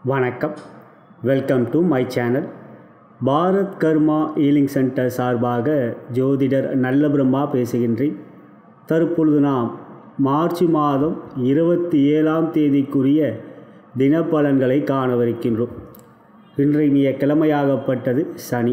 வணக்கம் welcome to my channel Bharat Karma healing centre சார்பாக ஜோதிடர் நல்ல பிரம்மா பேசுகின்றேன் தற்பொழுது நாம் மார்ச் மாதம் இருபத்தி ஏழாம் தேதிக்குரிய தினப்பலன்களை காணவிருக்கின்றோம் இன்றைய கிழமையாகப்பட்டது சனி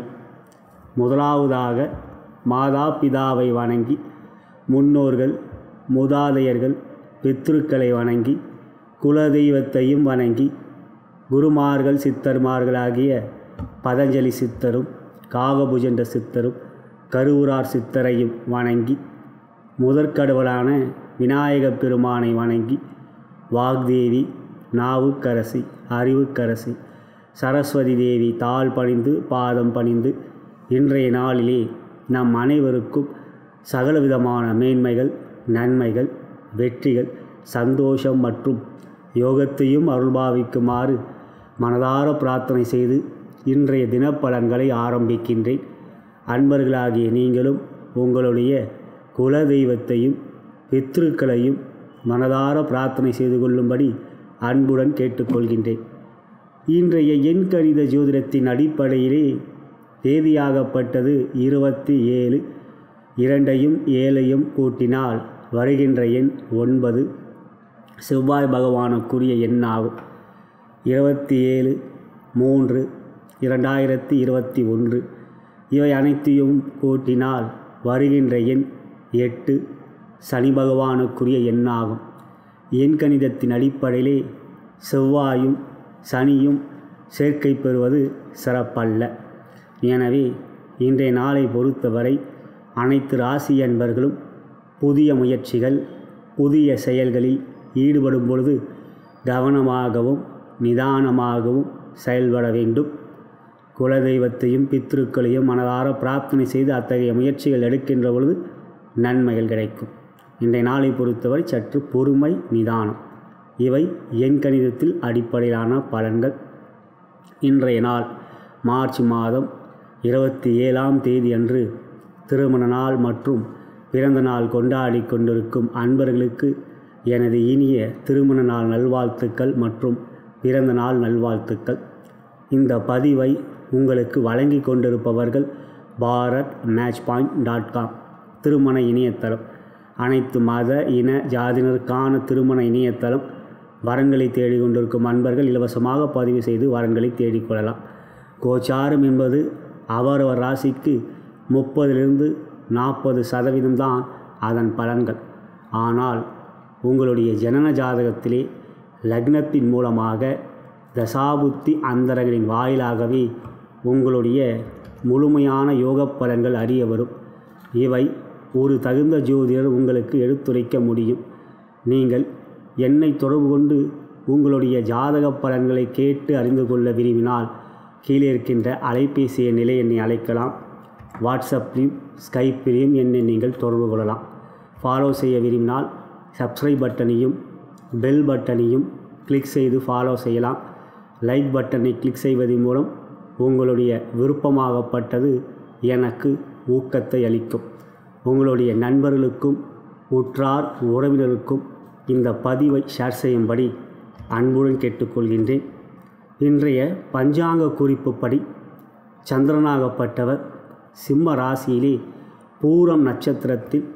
முதலாவதாக மாதா பிதாவை வணங்கி முன்னோர்கள் மூதாதையர்கள் பித்ருக்களை வணங்கி குலதெய்வத்தையும் வணங்கி குருமார்கள் சித்தர்மார்களாகிய பதஞ்சலி சித்தரும் காகபுஜண்ட சித்தரும் கருவூரார் சித்தரையும் வணங்கி முதற்கடவுளான விநாயகப் பெருமானை வணங்கி வாக்தேவி நாவுக்கரசி அறிவுக்கரசி சரஸ்வதி தேவி தாழ் பணிந்து பாதம் பணிந்து இன்றைய நாளிலே நம் அனைவருக்கும் சகலவிதமான மேன்மைகள் நன்மைகள் வெற்றிகள் சந்தோஷம் மற்றும் யோகத்தையும் அருள்பாவிக்குமாறு மனதார பிரார்த்தனை செய்து இன்றைய தினப்பலன்களை ஆரம்பிக்கின்றேன் அன்பர்களாகிய நீங்களும் உங்களுடைய குல தெய்வத்தையும் பித்ருக்களையும் மனதார பிரார்த்தனை செய்து கொள்ளும்படி அன்புடன் கேட்டுக்கொள்கின்றேன் இன்றைய எண் கணித ஜோதிடத்தின் அடிப்படையிலே தேதியாகப்பட்டது இருபத்தி ஏழு இரண்டையும் ஏழையும் கூட்டினால் வருகின்ற எண் ஒன்பது செவ்வாய் பகவானுக்குரிய எண்ணாகும் இருபத்தி ஏழு மூன்று இரண்டாயிரத்தி இருபத்தி ஒன்று இவை அனைத்தையும் கூட்டினால் வருகின்ற எண் எட்டு சனி பகவானுக்குரிய எண்ணாகும் எண் கணிதத்தின் அடிப்படையிலே செவ்வாயும் சனியும் சேர்க்கை பெறுவது சிறப்பல்ல எனவே இன்றைய நாளை பொறுத்தவரை அனைத்து ராசி அன்பர்களும் புதிய முயற்சிகள் புதிய செயல்களில் ஈடுபடும் பொழுது கவனமாகவும் நிதானமாகவும் செயல்பட வேண்டும் குலதெய்வத்தையும் பித்ருக்களையும் மனதார பிரார்த்தனை செய்து அத்தகைய முயற்சிகள் எடுக்கின்ற பொழுது நன்மைகள் கிடைக்கும் இன்றைய நாளை பொறுத்தவரை சற்று பொறுமை நிதானம் இவை எண் கணிதத்தில் அடிப்படையிலான பலன்கள் இன்றைய நாள் மார்ச் மாதம் இருபத்தி ஏழாம் தேதி அன்று திருமண நாள் மற்றும் பிறந்த நாள் கொண்டாடி கொண்டிருக்கும் அன்பர்களுக்கு எனது இனிய திருமண நாள் நல்வாழ்த்துக்கள் மற்றும் பிறந்த நாள் நல்வாழ்த்துக்கள் இந்த பதிவை உங்களுக்கு வழங்கி கொண்டிருப்பவர்கள் Bharat match point dot com திருமண இணையதளம் அனைத்து மத இன ஜாதியினருக்கான திருமண இணையதளம் வரன்களை தேடிக்கொண்டிருக்கும் அன்பர்கள் இலவசமாக பதிவு செய்து வரன்களை தேடிக்கொள்ளலாம் கோச்சாரம் என்பது அவரவர் ராசிக்கு முப்பதிலிருந்து நாற்பது சதவீதம்தான் அதன் பலன்கள் ஆனால் உங்களுடைய ஜனன ஜாதகத்திலே லக்னத்தின் மூலமாக தசாபுத்தி அந்தரங்களின் வாயிலாகவே உங்களுடைய முழுமையான யோக பலன்கள் அறிய வரும் இவை ஒரு தகுந்த ஜோதிடர் உங்களுக்கு எடுத்துரைக்க முடியும் நீங்கள் என்னை தொடர்பு கொண்டு உங்களுடைய ஜாதக பலன்களை கேட்டு அறிந்து கொள்ள விரும்பினால் கீழே இருக்கின்ற அலைபேசி நிலை என்னை அழைக்கலாம் வாட்ஸ்அப்லேயும் ஸ்கைப்பிலையும் என்னை நீங்கள் தொடர்பு கொள்ளலாம் ஃபாலோ செய்ய விரும்பினால் சப்ஸ்கிரைப் பட்டனையும் பெல் பட்டனையும் கிளிக் செய்து ஃபாலோ செய்யலாம் லைக் பட்டனை கிளிக் செய்வதன் மூலம் உங்களுடைய விருப்பமாகப்பட்டது எனக்கு ஊக்கத்தை அளிக்கும் உங்களுடைய நண்பர்களுக்கும் உற்றார் உறவினருக்கும் இந்த பதிவை ஷேர் செய்யும்படி அன்புடன் கேட்டுக்கொள்கின்றேன் இன்றைய பஞ்சாங்க குறிப்புப்படி சந்திரனாகப்பட்டவர் சிம்ம ராசியிலே பூரம் நட்சத்திரத்தில்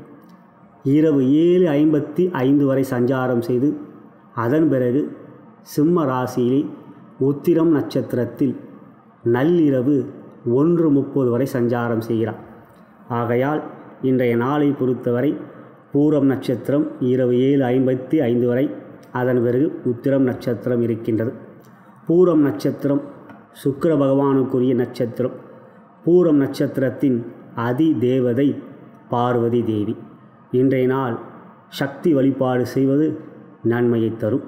இரவு ஏழு ஐம்பத்தி ஐந்து வரை சஞ்சாரம் செய்து அதன் பிறகு சிம்ம ராசியிலே உத்திரம் நட்சத்திரத்தில் நள்ளிரவு ஒன்று முப்பது வரை சஞ்சாரம் செய்கிறார் ஆகையால் இன்றைய நாளை பொறுத்தவரை பூரம் நட்சத்திரம் இரவு ஏழு ஐம்பத்தி ஐந்து வரை அதன் பிறகு உத்திரம் நட்சத்திரம் இருக்கின்றது பூரம் நட்சத்திரம் சுக்கர பகவானுக்குரிய நட்சத்திரம் பூரம் நட்சத்திரத்தின் அதி தேவதை பார்வதி தேவி இன்றைய நாள் சக்தி வழிபாடு செய்வது நன்மையை தரும்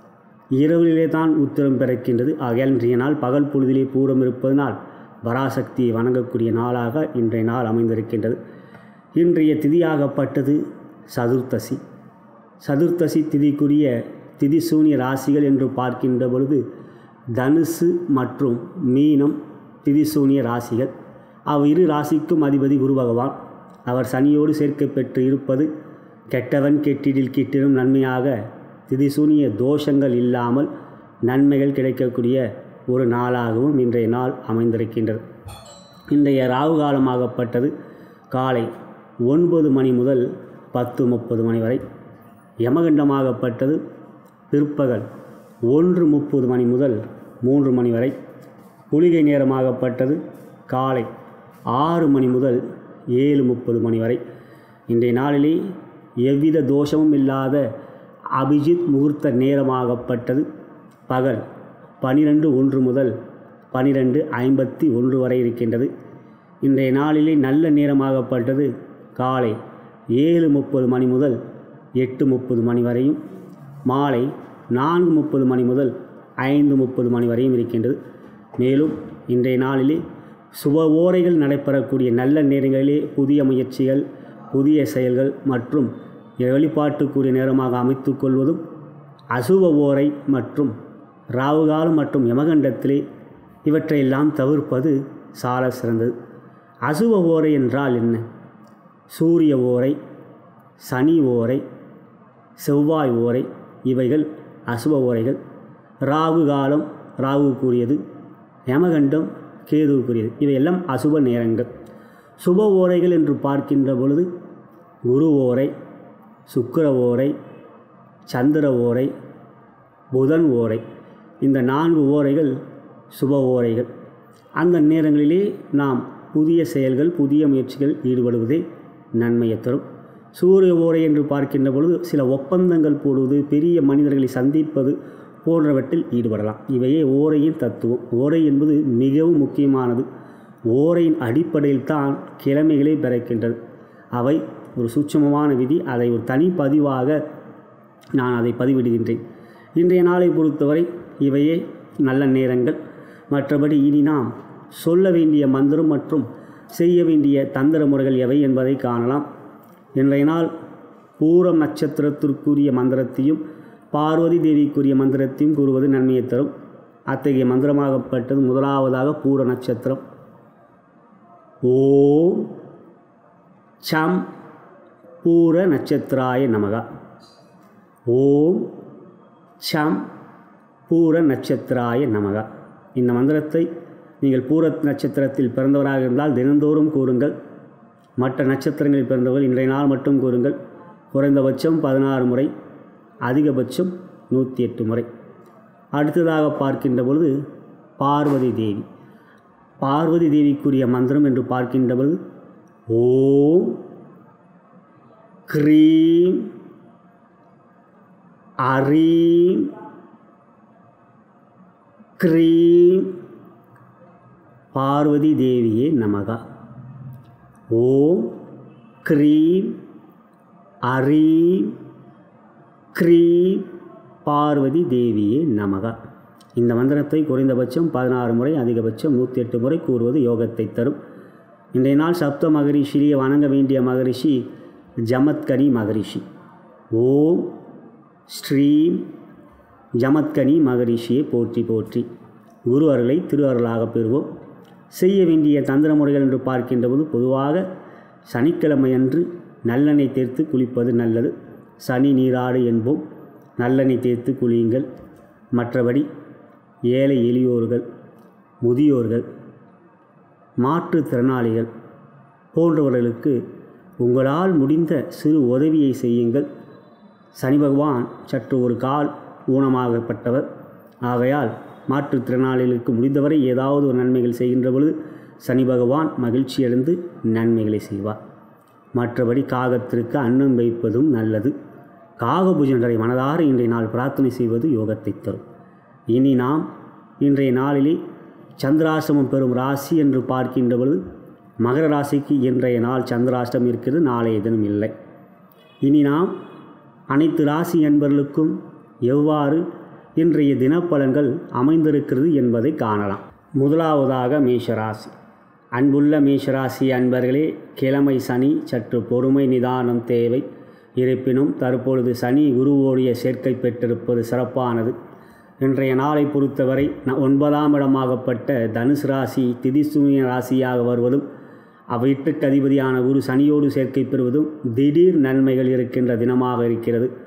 இரவிலே தான் உத்திரம் பிறக்கின்றது ஆகையால் இன்றைய நாள் பகல் பொழுதிலே பூரம் இருப்பதனால் பராசக்தியை வணங்கக்கூடிய நாளாக இன்றைய நாள் அமைந்திருக்கின்றது இன்றைய திதியாகப்பட்டது சதுர்த்தசி சதுர்த்தசி திதிக்குரிய திதிசூனிய ராசிகள் என்று பார்க்கின்ற பொழுது தனுசு மற்றும் மீனம் திதிசூனிய ராசிகள் அவ்விரு ராசிக்கும் அதிபதி குரு பகவான் அவர் சனியோடு சேர்க்கை பெற்று இருப்பது கெட்டவன் கெட்டிடில் கிட்டிடும் நன்மையாக திதிசூனிய தோஷங்கள் இல்லாமல் நன்மைகள் கிடைக்கக்கூடிய ஒரு நாளாகவும் இன்றைய நாள் அமைந்திருக்கின்றது இன்றைய ராகு காலமாகப்பட்டது காலை ஒன்பது மணி முதல் பத்து முப்பது மணி வரை யமகண்டமாகப்பட்டது பிற்பகல் ஒன்று முப்பது மணி முதல் மூன்று மணி வரை குளிகை நேரமாகப்பட்டது காலை ஆறு மணி முதல் ஏழு முப்பது மணி வரை இன்றைய நாளிலே எவ்வித தோஷமும் இல்லாத அபிஜித் முகூர்த்த நேரமாகப்பட்டது பகல் பனிரெண்டு ஒன்று முதல் பனிரெண்டு ஐம்பத்தி ஒன்று வரை இருக்கின்றது இன்றைய நாளிலே நல்ல நேரமாகப்பட்டது காலை ஏழு முப்பது மணி முதல் எட்டு முப்பது மணி வரையும் மாலை நான்கு முப்பது மணி முதல் ஐந்து முப்பது மணி வரையும் இருக்கின்றது மேலும் இன்றைய நாளிலே சுப ஓரைகள் நடைபெறக்கூடிய நல்ல நேரங்களிலே புதிய முயற்சிகள் புதிய செயல்கள் மற்றும் வழிபாட்டுக்குரிய நேரமாக அமைத்துக் கொள்வதும் அசுப ஓரை மற்றும் ராவுகாலம் மற்றும் யமகண்டத்திலே இவற்றையெல்லாம் தவிர்ப்பது சால சிறந்தது அசுப ஓரை என்றால் என்ன சூரிய ஓரை சனி ஓரை செவ்வாய் ஓரை இவைகள் அசுப ஓரைகள் ராகு காலம் ராகுக்குரியது யமகண்டம் கேதுவுக்குரியது இவையெல்லாம் அசுப நேரங்கள் சுப ஓரைகள் என்று பார்க்கின்ற பொழுது குரு ஓரை சுக்கிர ஓரை சந்திர ஓரை புதன் ஓரை இந்த நான்கு ஓரைகள் சுப ஓரைகள் அந்த நேரங்களிலே நாம் புதிய செயல்கள் புதிய முயற்சிகள் ஈடுபடுவதே நன்மையை தரும் சூரிய ஓரை என்று பார்க்கின்ற பொழுது சில ஒப்பந்தங்கள் போடுவது பெரிய மனிதர்களை சந்திப்பது போன்றவற்றில் ஈடுபடலாம் இவையே ஓரையின் தத்துவம் ஓரை என்பது மிகவும் முக்கியமானது ஓரையின் அடிப்படையில் தான் கிழமைகளே பிறக்கின்றது அவை ஒரு சூட்சமமான விதி அதை ஒரு தனி பதிவாக நான் அதை பதிவிடுகின்றேன் இன்றைய நாளை பொறுத்தவரை இவையே நல்ல நேரங்கள் மற்றபடி இனி நாம் சொல்ல வேண்டிய மந்திரம் மற்றும் செய்ய வேண்டிய தந்திர முறைகள் எவை என்பதை காணலாம் இன்றைய நாள் பூரம் நட்சத்திரத்திற்குரிய மந்திரத்தையும் பார்வதி தேவிக்குரிய மந்திரத்தையும் கூறுவது நன்மையை தரும் அத்தகைய மந்திரமாகப்பட்டது முதலாவதாக பூர நட்சத்திரம் ஓம் சம் பூர நட்சத்திராய நமகா ஓம் சம் பூர நட்சத்திராய நமகா இந்த மந்திரத்தை நீங்கள் பூர நட்சத்திரத்தில் பிறந்தவராக இருந்தால் தினந்தோறும் கூறுங்கள் மற்ற நட்சத்திரங்களில் பிறந்தவர்கள் இன்றைய நாள் மட்டும் கூறுங்கள் குறைந்தபட்சம் பதினாறு முறை அதிகபட்சம் நூற்றி எட்டு முறை அடுத்ததாக பார்க்கின்ற பொழுது பார்வதி தேவி பார்வதி தேவிக்குரிய மந்திரம் என்று பார்க்கின்ற பொழுது ஓம் க்ரீம் அரீம் க்ரீம் பார்வதி தேவியே நமகா ஓம் க்ரீம் அரீம் க்ரீம் பார்வதி தேவியே நமகா இந்த மந்திரத்தை குறைந்தபட்சம் பதினாறு முறை அதிகபட்சம் நூற்றி எட்டு முறை கூறுவது யோகத்தை தரும் இன்றைய நாள் சப்த மகரிஷிலேயே வணங்க வேண்டிய மகரிஷி ஜமத்கனி மகரிஷி ஓம் ஸ்ரீம் ஜமத்கனி மகரிஷியை போற்றி போற்றி குரு அருளை திரு அருளாக பெறுவோம் செய்ய வேண்டிய தந்திர முறைகள் என்று பார்க்கின்ற போது பொதுவாக சனிக்கிழமையன்று நல்லெண்ணெய் தேர்த்து குளிப்பது நல்லது சனி நீராடு என்போம் நல்லெண்ணெய் தேர்த்து குளியுங்கள் மற்றபடி ஏழை எளியோர்கள் முதியோர்கள் மாற்றுத்திறனாளிகள் போன்றவர்களுக்கு உங்களால் முடிந்த சிறு உதவியை செய்யுங்கள் சனி பகவான் சற்று ஒரு கால் ஊனமாகப்பட்டவர் ஆகையால் மாற்றுத்திறனாளிகளுக்கு முடிந்தவரை ஏதாவது ஒரு நன்மைகள் செய்கின்ற பொழுது சனி பகவான் மகிழ்ச்சியடைந்து நன்மைகளை செய்வார் மற்றபடி காகத்திற்கு அன்னம் வைப்பதும் நல்லது காகபூஜனரை மனதார இன்றைய நாள் பிரார்த்தனை செய்வது யோகத்தை தரும் இனி நாம் இன்றைய நாளிலே சந்திராசிரமம் பெறும் ராசி என்று பார்க்கின்ற பொழுது மகர ராசிக்கு இன்றைய நாள் சந்திராஷ்டம் இருக்கிறது நாளைய தினம் இல்லை இனி நாம் அனைத்து ராசி என்பவர்களுக்கும் எவ்வாறு இன்றைய தினப்பலன்கள் அமைந்திருக்கிறது என்பதை காணலாம் முதலாவதாக மேஷராசி அன்புள்ள மேஷராசி அன்பர்களே கிழமை சனி சற்று பொறுமை நிதானம் தேவை இருப்பினும் தற்பொழுது சனி குருவோடைய சேர்க்கை பெற்றிருப்பது சிறப்பானது இன்றைய நாளை பொறுத்தவரை ந- ஒன்பதாம் இடமாகப்பட்ட தனுசு ராசி திதிசூன்ய ராசியாக வருவதும் அவ்வீட்டுக்கு அதிபதியான குரு சனியோடு சேர்க்கை பெறுவதும் திடீர் நன்மைகள் இருக்கின்ற தினமாக இருக்கிறது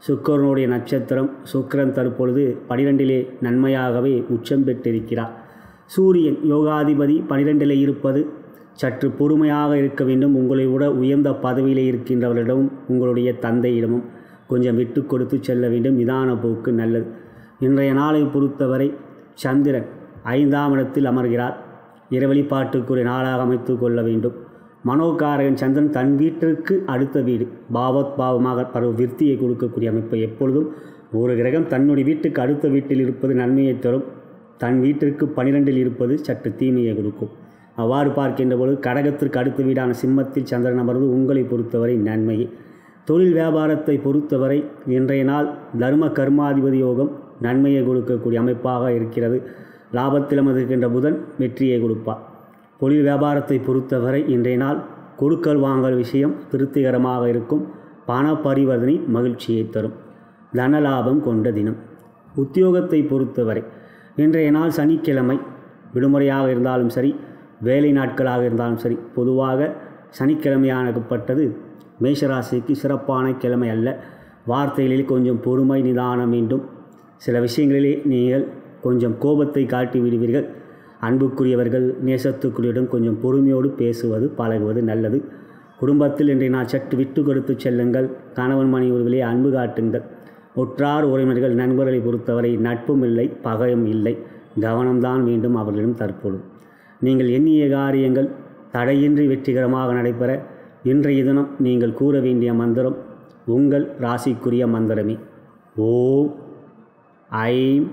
சுக்கரனுடைய நட்சத்திரம் சுக்கிரன் தற்பொழுது பனிரெண்டிலே நன்மையாகவே உச்சம் பெற்றிருக்கிறார் சூரியன் யோகாதிபதி பனிரெண்டிலே இருப்பது சற்று பொறுமையாக இருக்க வேண்டும் உங்களை விட உயர்ந்த பதவியில் இருக்கின்றவர்களிடமும் உங்களுடைய தந்தையிடமும் கொஞ்சம் விட்டு கொடுத்து செல்ல வேண்டும் நிதான போக்கு நல்லது இன்றைய நாளை பொறுத்தவரை சந்திரன் ஐந்தாம் இடத்தில் அமர்கிறார் இரவழிப்பாட்டுக்குரிய நாளாக அமைத்து கொள்ள வேண்டும் மனோகாரகன் சந்திரன் தன் வீட்டிற்கு அடுத்த வீடு பாவத் பாவமாக பருவ விருத்தியை கொடுக்கக்கூடிய அமைப்பை எப்பொழுதும் ஒரு கிரகம் தன்னுடைய வீட்டுக்கு அடுத்த வீட்டில் இருப்பது நன்மையை தரும் தன் வீட்டிற்கு பனிரெண்டில் இருப்பது சற்று தீமையை கொடுக்கும் அவ்வாறு பார்க்கின்ற பொழுது கடகத்திற்கு அடுத்த வீடான சிம்மத்தில் சந்திரன் அமர்ந்து உங்களை பொறுத்தவரை நன்மையே தொழில் வியாபாரத்தை பொறுத்தவரை இன்றைய நாள் தர்ம கர்மாதிபதி யோகம் நன்மையை கொடுக்கக்கூடிய அமைப்பாக இருக்கிறது லாபத்தில் அமர்ந்திருக்கின்ற புதன் வெற்றியை கொடுப்பார் தொழில் வியாபாரத்தை பொறுத்தவரை இன்றைய நாள் கொடுக்கல் வாங்கல் விஷயம் திருப்திகரமாக இருக்கும் பண பரிவர்த்தனை மகிழ்ச்சியை தரும் தனலாபம் கொண்ட தினம் உத்தியோகத்தை பொறுத்தவரை இன்றைய நாள் சனிக்கிழமை விடுமுறையாக இருந்தாலும் சரி வேலை நாட்களாக இருந்தாலும் சரி பொதுவாக சனிக்கிழமையானப்பட்டது மேஷராசிக்கு சிறப்பான கிழமை அல்ல வார்த்தைகளில் கொஞ்சம் பொறுமை நிதானம் வேண்டும் சில விஷயங்களிலே நீங்கள் கொஞ்சம் கோபத்தை காட்டி விடுவீர்கள் அன்புக்குரியவர்கள் நேசத்துக்குரியவிடம் கொஞ்சம் பொறுமையோடு பேசுவது பழகுவது நல்லது குடும்பத்தில் இன்றைய நாள் சற்று விட்டு கொடுத்து செல்லுங்கள் கணவன் மணி உறவிலே அன்பு காட்டுங்கள் உற்றார் உறவினர்கள் நண்பர்களை பொறுத்தவரை நட்பும் இல்லை பகையும் இல்லை கவனம்தான் வேண்டும் அவர்களிடம் தற்பொழுது நீங்கள் எண்ணிய காரியங்கள் தடையின்றி வெற்றிகரமாக நடைபெற இன்றைய தினம் நீங்கள் கூற வேண்டிய மந்திரம் உங்கள் ராசிக்குரிய மந்திரமே ஓம் ஐம்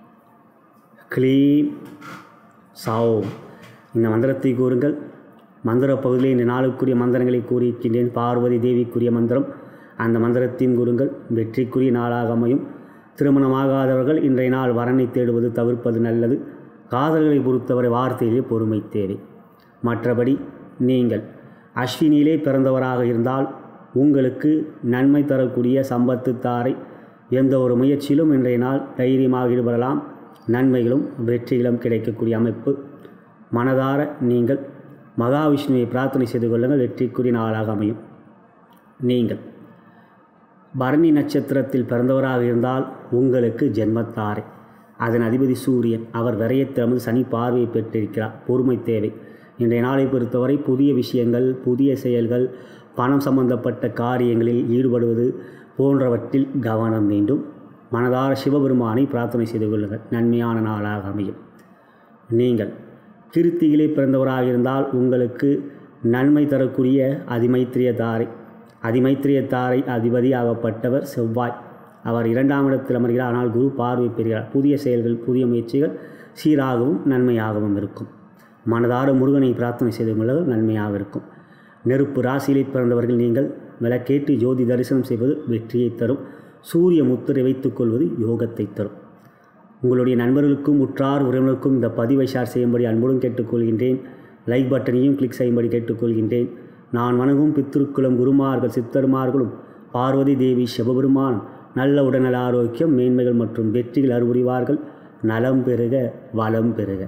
க்ளீம் சௌம் இந்த மந்திரத்தை கூறுங்கள் மந்திர பகுதியில் இந்த நாளுக்குரிய மந்திரங்களை கூறியிருக்கின்றேன் பார்வதி தேவிக்குரிய மந்திரம் அந்த மந்திரத்தையும் கூறுங்கள் வெற்றிக்குரிய நாளாக அமையும் திருமணமாகாதவர்கள் இன்றைய நாள் வரனை தேடுவது தவிர்ப்பது நல்லது காதல்களை பொறுத்தவரை வார்த்தையிலே பொறுமை தேவை மற்றபடி நீங்கள் அஸ்வினியிலே பிறந்தவராக இருந்தால் உங்களுக்கு நன்மை தரக்கூடிய சம்பத்து தாரை எந்த ஒரு முயற்சியிலும் இன்றைய நாள் தைரியமாக ஈடுபடலாம் நன்மைகளும் வெற்றிகளும் கிடைக்கக்கூடிய அமைப்பு மனதார நீங்கள் மகாவிஷ்ணுவை பிரார்த்தனை செய்து கொள்ளுங்கள் வெற்றிக்குரிய நாளாக அமையும் நீங்கள் பரணி நட்சத்திரத்தில் பிறந்தவராக இருந்தால் உங்களுக்கு ஜென்மத்தாரை அதன் அதிபதி சூரியன் அவர் விரயத்திறமது சனி பார்வையை பெற்றிருக்கிறார் பொறுமை தேவை இன்றைய நாளை பொறுத்தவரை புதிய விஷயங்கள் புதிய செயல்கள் பணம் சம்பந்தப்பட்ட காரியங்களில் ஈடுபடுவது போன்றவற்றில் கவனம் வேண்டும் மனதார சிவபெருமானை பிரார்த்தனை செய்து கொள்ளுங்கள் நன்மையான நாளாக அமையும் நீங்கள் கிருத்தியிலே பிறந்தவராக இருந்தால் உங்களுக்கு நன்மை தரக்கூடிய அதிமைத்திரிய தாரை அதிமைத்திரிய தாரை அதிபதியாகப்பட்டவர் செவ்வாய் அவர் இரண்டாம் இடத்தில் அமர்கிறார் ஆனால் குரு பார்வை பெறுகிறார் புதிய செயல்கள் புதிய முயற்சிகள் சீராகவும் நன்மையாகவும் இருக்கும் மனதார முருகனை பிரார்த்தனை செய்து கொள்ளுங்கள் நன்மையாக இருக்கும் நெருப்பு ராசியிலே பிறந்தவர்கள் நீங்கள் விளக்கேற்றி ஜோதி தரிசனம் செய்வது வெற்றியை தரும் சூரிய முத்திரை வைத்துக் கொள்வது யோகத்தை தரும் உங்களுடைய நண்பர்களுக்கும் உற்றார் உறவினருக்கும் இந்த பதிவை ஷேர் செய்யும்படி அன்புடன் கேட்டுக்கொள்கின்றேன் லைக் பட்டனையும் கிளிக் செய்யும்படி கேட்டுக்கொள்கின்றேன் நான் வணங்கும் பித்திருக்குளம் குருமார்கள் சித்தருமார்களும் பார்வதி தேவி சிவபெருமானும் நல்ல உடல்நல ஆரோக்கியம் மேன்மைகள் மற்றும் வெற்றிகள் அறுபுரிவார்கள் நலம் பெறுக வளம் பெறுக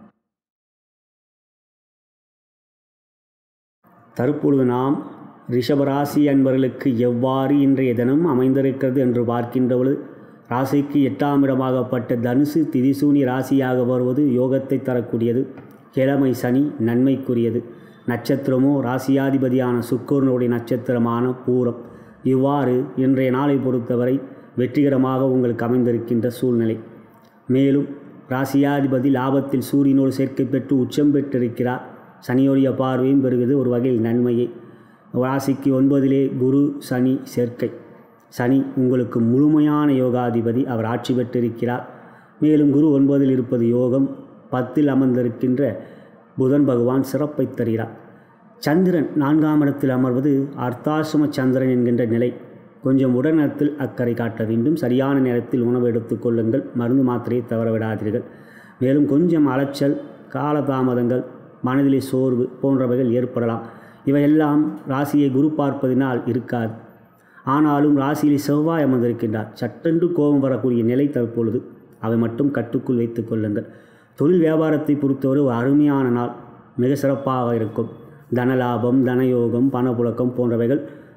தற்பொழுது நாம் ரிஷபராசி அன்பர்களுக்கு எவ்வாறு இன்றைய தினம் அமைந்திருக்கிறது என்று பார்க்கின்ற பொழுது ராசிக்கு எட்டாம் இடமாகப்பட்ட தனுசு திதிசூனி ராசியாக வருவது யோகத்தை தரக்கூடியது கிழமை சனி நன்மைக்குரியது நட்சத்திரமோ ராசியாதிபதியான சுக்கரனுடைய நட்சத்திரமான பூரம் இவ்வாறு இன்றைய நாளை பொறுத்தவரை வெற்றிகரமாக உங்களுக்கு அமைந்திருக்கின்ற சூழ்நிலை மேலும் ராசியாதிபதி லாபத்தில் சூரியனோடு சேர்க்கை பெற்று உச்சம் பெற்றிருக்கிறார் சனியோடைய பார்வையும் பெறுகிறது ஒரு வகையில் நன்மையே ராசிக்கு ஒன்பதிலே குரு சனி சேர்க்கை சனி உங்களுக்கு முழுமையான யோகாதிபதி அவர் ஆட்சி பெற்றிருக்கிறார் மேலும் குரு ஒன்பதில் இருப்பது யோகம் பத்தில் அமர்ந்திருக்கின்ற புதன் பகவான் சிறப்பை தருகிறார் சந்திரன் நான்காம் இடத்தில் அமர்வது அர்த்தாசிரம சந்திரன் என்கின்ற நிலை கொஞ்சம் உடல்நலத்தில் அக்கறை காட்ட வேண்டும் சரியான நேரத்தில் உணவு எடுத்துக்கொள்ளுங்கள் மருந்து மாத்திரையை தவற விடாதீர்கள் மேலும் கொஞ்சம் அலைச்சல் காலதாமதங்கள் மனதிலே சோர்வு போன்றவைகள் ஏற்படலாம் இவையெல்லாம் ராசியை குரு பார்ப்பதினால் இருக்காது ஆனாலும் ராசியில் செவ்வாய் அமர்ந்திருக்கின்றார் சட்டென்று கோபம் வரக்கூடிய நிலை தற்பொழுது அவை மட்டும் கட்டுக்குள் வைத்துக் கொள்ளுங்கள் தொழில் வியாபாரத்தை பொறுத்தவரை ஒரு அருமையான நாள் மிக சிறப்பாக இருக்கும் தனலாபம் தனயோகம் பணப்புழக்கம் போன்றவைகள்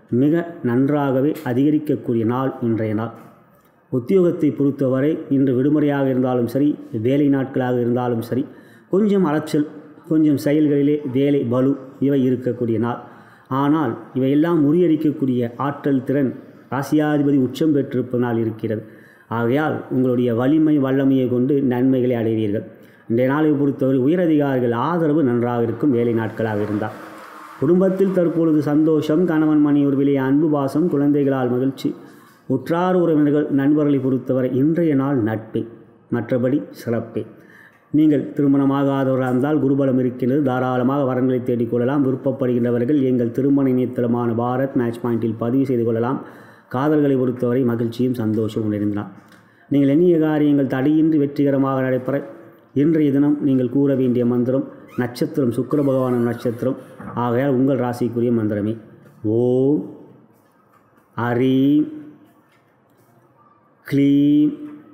மிக நன்றாகவே அதிகரிக்கக்கூடிய நாள் இன்றைய நாள் உத்தியோகத்தை பொறுத்தவரை இன்று விடுமுறையாக இருந்தாலும் சரி வேலை நாட்களாக இருந்தாலும் சரி கொஞ்சம் அலைச்சல் கொஞ்சம் செயல்களிலே வேலை பலு இவை இருக்கக்கூடிய நாள் ஆனால் இவையெல்லாம் முறியடிக்கக்கூடிய ஆற்றல் திறன் ராசியாதிபதி உச்சம் பெற்றிருப்பதனால் இருக்கிறது ஆகையால் உங்களுடைய வலிமை வல்லமையை கொண்டு நன்மைகளை அடைவீர்கள் இன்றைய நாளை பொறுத்தவரை உயரதிகாரிகள் ஆதரவு நன்றாக இருக்கும் வேலை நாட்களாக இருந்தால் குடும்பத்தில் தற்பொழுது சந்தோஷம் கணவன் மணி ஒரு விலைய அன்பு பாசம் குழந்தைகளால் மகிழ்ச்சி உற்றார் உறவினர்கள் நண்பர்களை பொறுத்தவரை இன்றைய நாள் நட்பே மற்றபடி சிறப்பே நீங்கள் திருமணமாகாதவராக இருந்தால் குருபலம் இருக்கின்றது தாராளமாக வரன்களை தேடிக்கொள்ளலாம் விருப்பப்படுகின்றவர்கள் எங்கள் திருமண இணையதளமான பாரத் மேட்ச் பாயிண்டில் பதிவு செய்து கொள்ளலாம் காதல்களை பொறுத்தவரை மகிழ்ச்சியும் சந்தோஷம் உணர்ந்தான் நீங்கள் எண்ணிய காரியங்கள் தடையின்றி வெற்றிகரமாக நடைபெற இன்றைய தினம் நீங்கள் கூற வேண்டிய மந்திரம் நட்சத்திரம் சுக்கிர பகவான நட்சத்திரம் ஆகையால் உங்கள் ராசிக்குரிய மந்திரமே ஓம் ஹரீம் க்ளீம்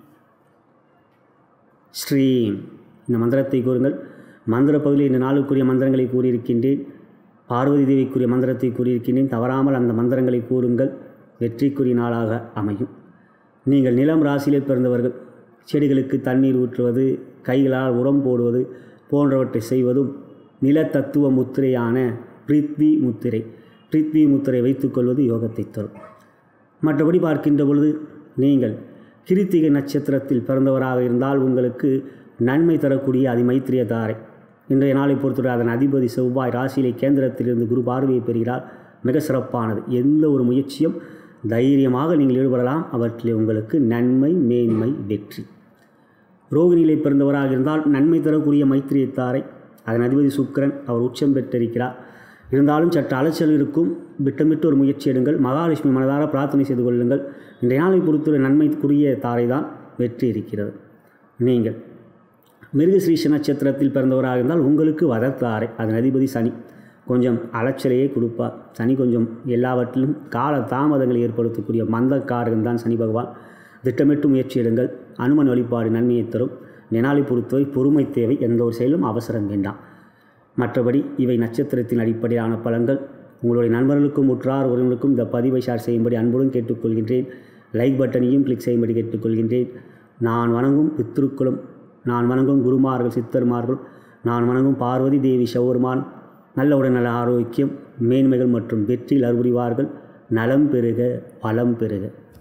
ஸ்ரீம் இந்த மந்திரத்தை கூறுங்கள் மந்திர பகுதியில் இந்த நாளுக்குரிய மந்திரங்களை கூறியிருக்கின்றேன் பார்வதி தேவிக்குரிய மந்திரத்தை கூறியிருக்கின்றேன் தவறாமல் அந்த மந்திரங்களை கூறுங்கள் வெற்றிக்குரிய நாளாக அமையும் நீங்கள் நிலம் ராசியிலே பிறந்தவர்கள் செடிகளுக்கு தண்ணீர் ஊற்றுவது கைகளால் உரம் போடுவது போன்றவற்றை செய்வதும் நில தத்துவ முத்திரையான பிரித்வி முத்திரை பிரித்வி முத்திரை வைத்துக்கொள்வது யோகத்தை தரும் மற்றபடி பார்க்கின்ற பொழுது நீங்கள் கிருத்திகை நட்சத்திரத்தில் பிறந்தவராக இருந்தால் உங்களுக்கு நன்மை தரக்கூடிய அதிமைத்திரிய தாரை இன்றைய நாளை பொறுத்தவரை அதன் அதிபதி செவ்வாய் ராசியிலே கேந்திரத்திலிருந்து குரு பார்வையை பெறுகிறார் மிக சிறப்பானது எந்த ஒரு முயற்சியும் தைரியமாக நீங்கள் ஈடுபடலாம் அவற்றில் உங்களுக்கு நன்மை மேன்மை வெற்றி ரோகிணியிலே பிறந்தவராக இருந்தால் நன்மை தரக்கூடிய மைத்திரியத்தாரை அதன் அதிபதி சுக்கிரன் அவர் உச்சம் பெற்றிருக்கிறார் இருந்தாலும் சற்று அலைச்சல் இருக்கும் விட்டமிட்டு ஒரு முயற்சி எடுங்கள் மகாலட்சுமி மனதார பிரார்த்தனை செய்து கொள்ளுங்கள் இன்றைய நாளை பொறுத்துள்ள நன்மைக்குரிய தாரை தான் வெற்றி இருக்கிறது நீங்கள் மிருகஸ்ரீஷ நட்சத்திரத்தில் பிறந்தவராக இருந்தால் உங்களுக்கு வதத்தாரை அதன் அதிபதி சனி கொஞ்சம் அலைச்சலையே கொடுப்பார் சனி கொஞ்சம் எல்லாவற்றிலும் கால தாமதங்களை ஏற்படுத்தக்கூடிய மந்தக்காரகன் தான் சனி பகவான் திட்டமிட்டு முயற்சி எடுங்கள் அனுமன் வழிபாடு நன்மையை தரும் நினாலை பொறுத்தவரை பொறுமை தேவை எந்த ஒரு செயலும் அவசரம் வேண்டாம் மற்றபடி இவை நட்சத்திரத்தின் அடிப்படையான பலன்கள் உங்களுடைய நண்பர்களுக்கும் உற்றார் உறவினருக்கும் இந்த பதிவை ஷேர் செய்யும்படி அன்புடன் கேட்டுக்கொள்கின்றேன் லைக் பட்டனையும் கிளிக் செய்யும்படி கேட்டுக்கொள்கின்றேன் நான் வணங்கும் பித்ருக்களும் நான் வணங்கும் குருமார்கள் சித்தர்மார்கள் நான் வணங்கும் பார்வதி தேவி சௌர்மான் நல்ல உடல்நல ஆரோக்கியம் மேன்மைகள் மற்றும் வெற்றியில் அறுபுரிவார்கள் நலம் பெறுக பலம் பெறுக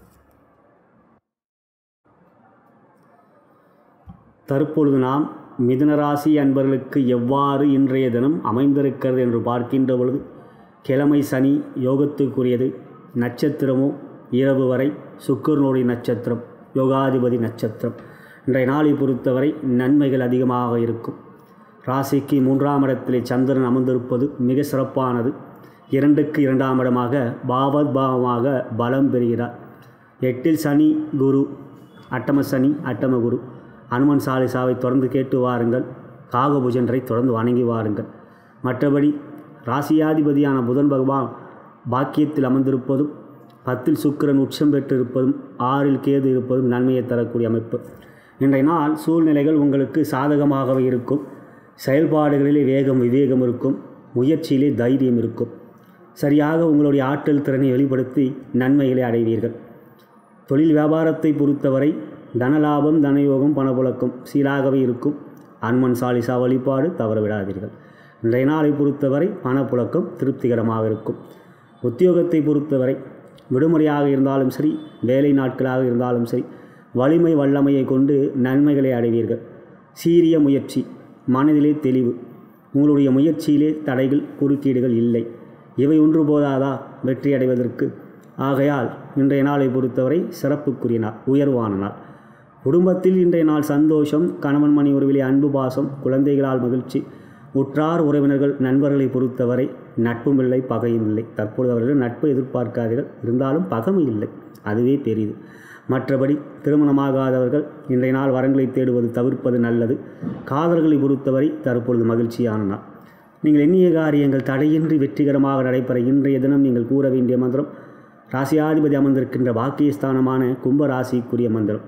தற்பொழுது நாம் மிதுனராசி அன்பர்களுக்கு எவ்வாறு இன்றைய தினம் அமைந்திருக்கிறது என்று பார்க்கின்ற பொழுது கிழமை சனி யோகத்துக்குரியது நட்சத்திரமோ இரவு வரை சுக்கரனுடைய நட்சத்திரம் யோகாதிபதி நட்சத்திரம் இன்றைய நாளை பொறுத்தவரை நன்மைகள் அதிகமாக இருக்கும் ராசிக்கு மூன்றாம் இடத்திலே சந்திரன் அமர்ந்திருப்பது மிக சிறப்பானது இரண்டுக்கு இரண்டாம் இடமாக பாவத் பாவமாக பலம் பெறுகிறார் எட்டில் சனி குரு அட்டம சனி அட்டம குரு அனுமன் சாலிசாவை தொடர்ந்து கேட்டு வாருங்கள் காகபுஜன்றை தொடர்ந்து வணங்கி வாருங்கள் மற்றபடி ராசியாதிபதியான புதன் பகவான் பாக்கியத்தில் அமர்ந்திருப்பதும் பத்தில் சுக்கிரன் உச்சம் பெற்றிருப்பதும் ஆறில் கேது இருப்பதும் நன்மையை தரக்கூடிய அமைப்பு இன்றைய நாள் சூழ்நிலைகள் உங்களுக்கு சாதகமாகவே இருக்கும் செயல்பாடுகளிலே வேகம் விவேகம் இருக்கும் முயற்சியிலே தைரியம் இருக்கும் சரியாக உங்களுடைய ஆற்றல் திறனை வெளிப்படுத்தி நன்மைகளை அடைவீர்கள் தொழில் வியாபாரத்தை பொறுத்தவரை தனலாபம் தனயோகம் பணப்புழக்கம் சீராகவே இருக்கும் அன்மன் சாலிசா வழிபாடு தவற விடாதீர்கள் இன்றைய நாளை பொறுத்தவரை பணப்புழக்கம் திருப்திகரமாக இருக்கும் உத்தியோகத்தை பொறுத்தவரை விடுமுறையாக இருந்தாலும் சரி வேலை நாட்களாக இருந்தாலும் சரி வலிமை வல்லமையை கொண்டு நன்மைகளை அடைவீர்கள் சீரிய முயற்சி மனதிலே தெளிவு உங்களுடைய முயற்சியிலே தடைகள் குறுக்கீடுகள் இல்லை இவை ஒன்று போதாதா வெற்றி அடைவதற்கு ஆகையால் இன்றைய நாளை பொறுத்தவரை சிறப்புக்குரிய நாள் உயர்வான நாள் குடும்பத்தில் இன்றைய நாள் சந்தோஷம் கணவன் மணி உறவிலே அன்பு பாசம் குழந்தைகளால் மகிழ்ச்சி உற்றார் உறவினர்கள் நண்பர்களை பொறுத்தவரை நட்பும் இல்லை பகையும் இல்லை தற்பொழுது அவர்கள் நட்பு எதிர்பார்க்காதீர்கள் இருந்தாலும் பகமை இல்லை அதுவே பெரியது மற்றபடி திருமணமாகாதவர்கள் இன்றைய நாள் வரங்களை தேடுவது தவிர்ப்பது நல்லது காதல்களை பொறுத்தவரை தற்பொழுது மகிழ்ச்சியான நாள் நீங்கள் எண்ணிய காரியங்கள் தடையின்றி வெற்றிகரமாக நடைபெற இன்றைய தினம் நீங்கள் கூற வேண்டிய மந்திரம் ராசியாதிபதி அமர்ந்திருக்கின்ற பாக்கியஸ்தானமான கும்ப ராசிக்குரிய மந்திரம்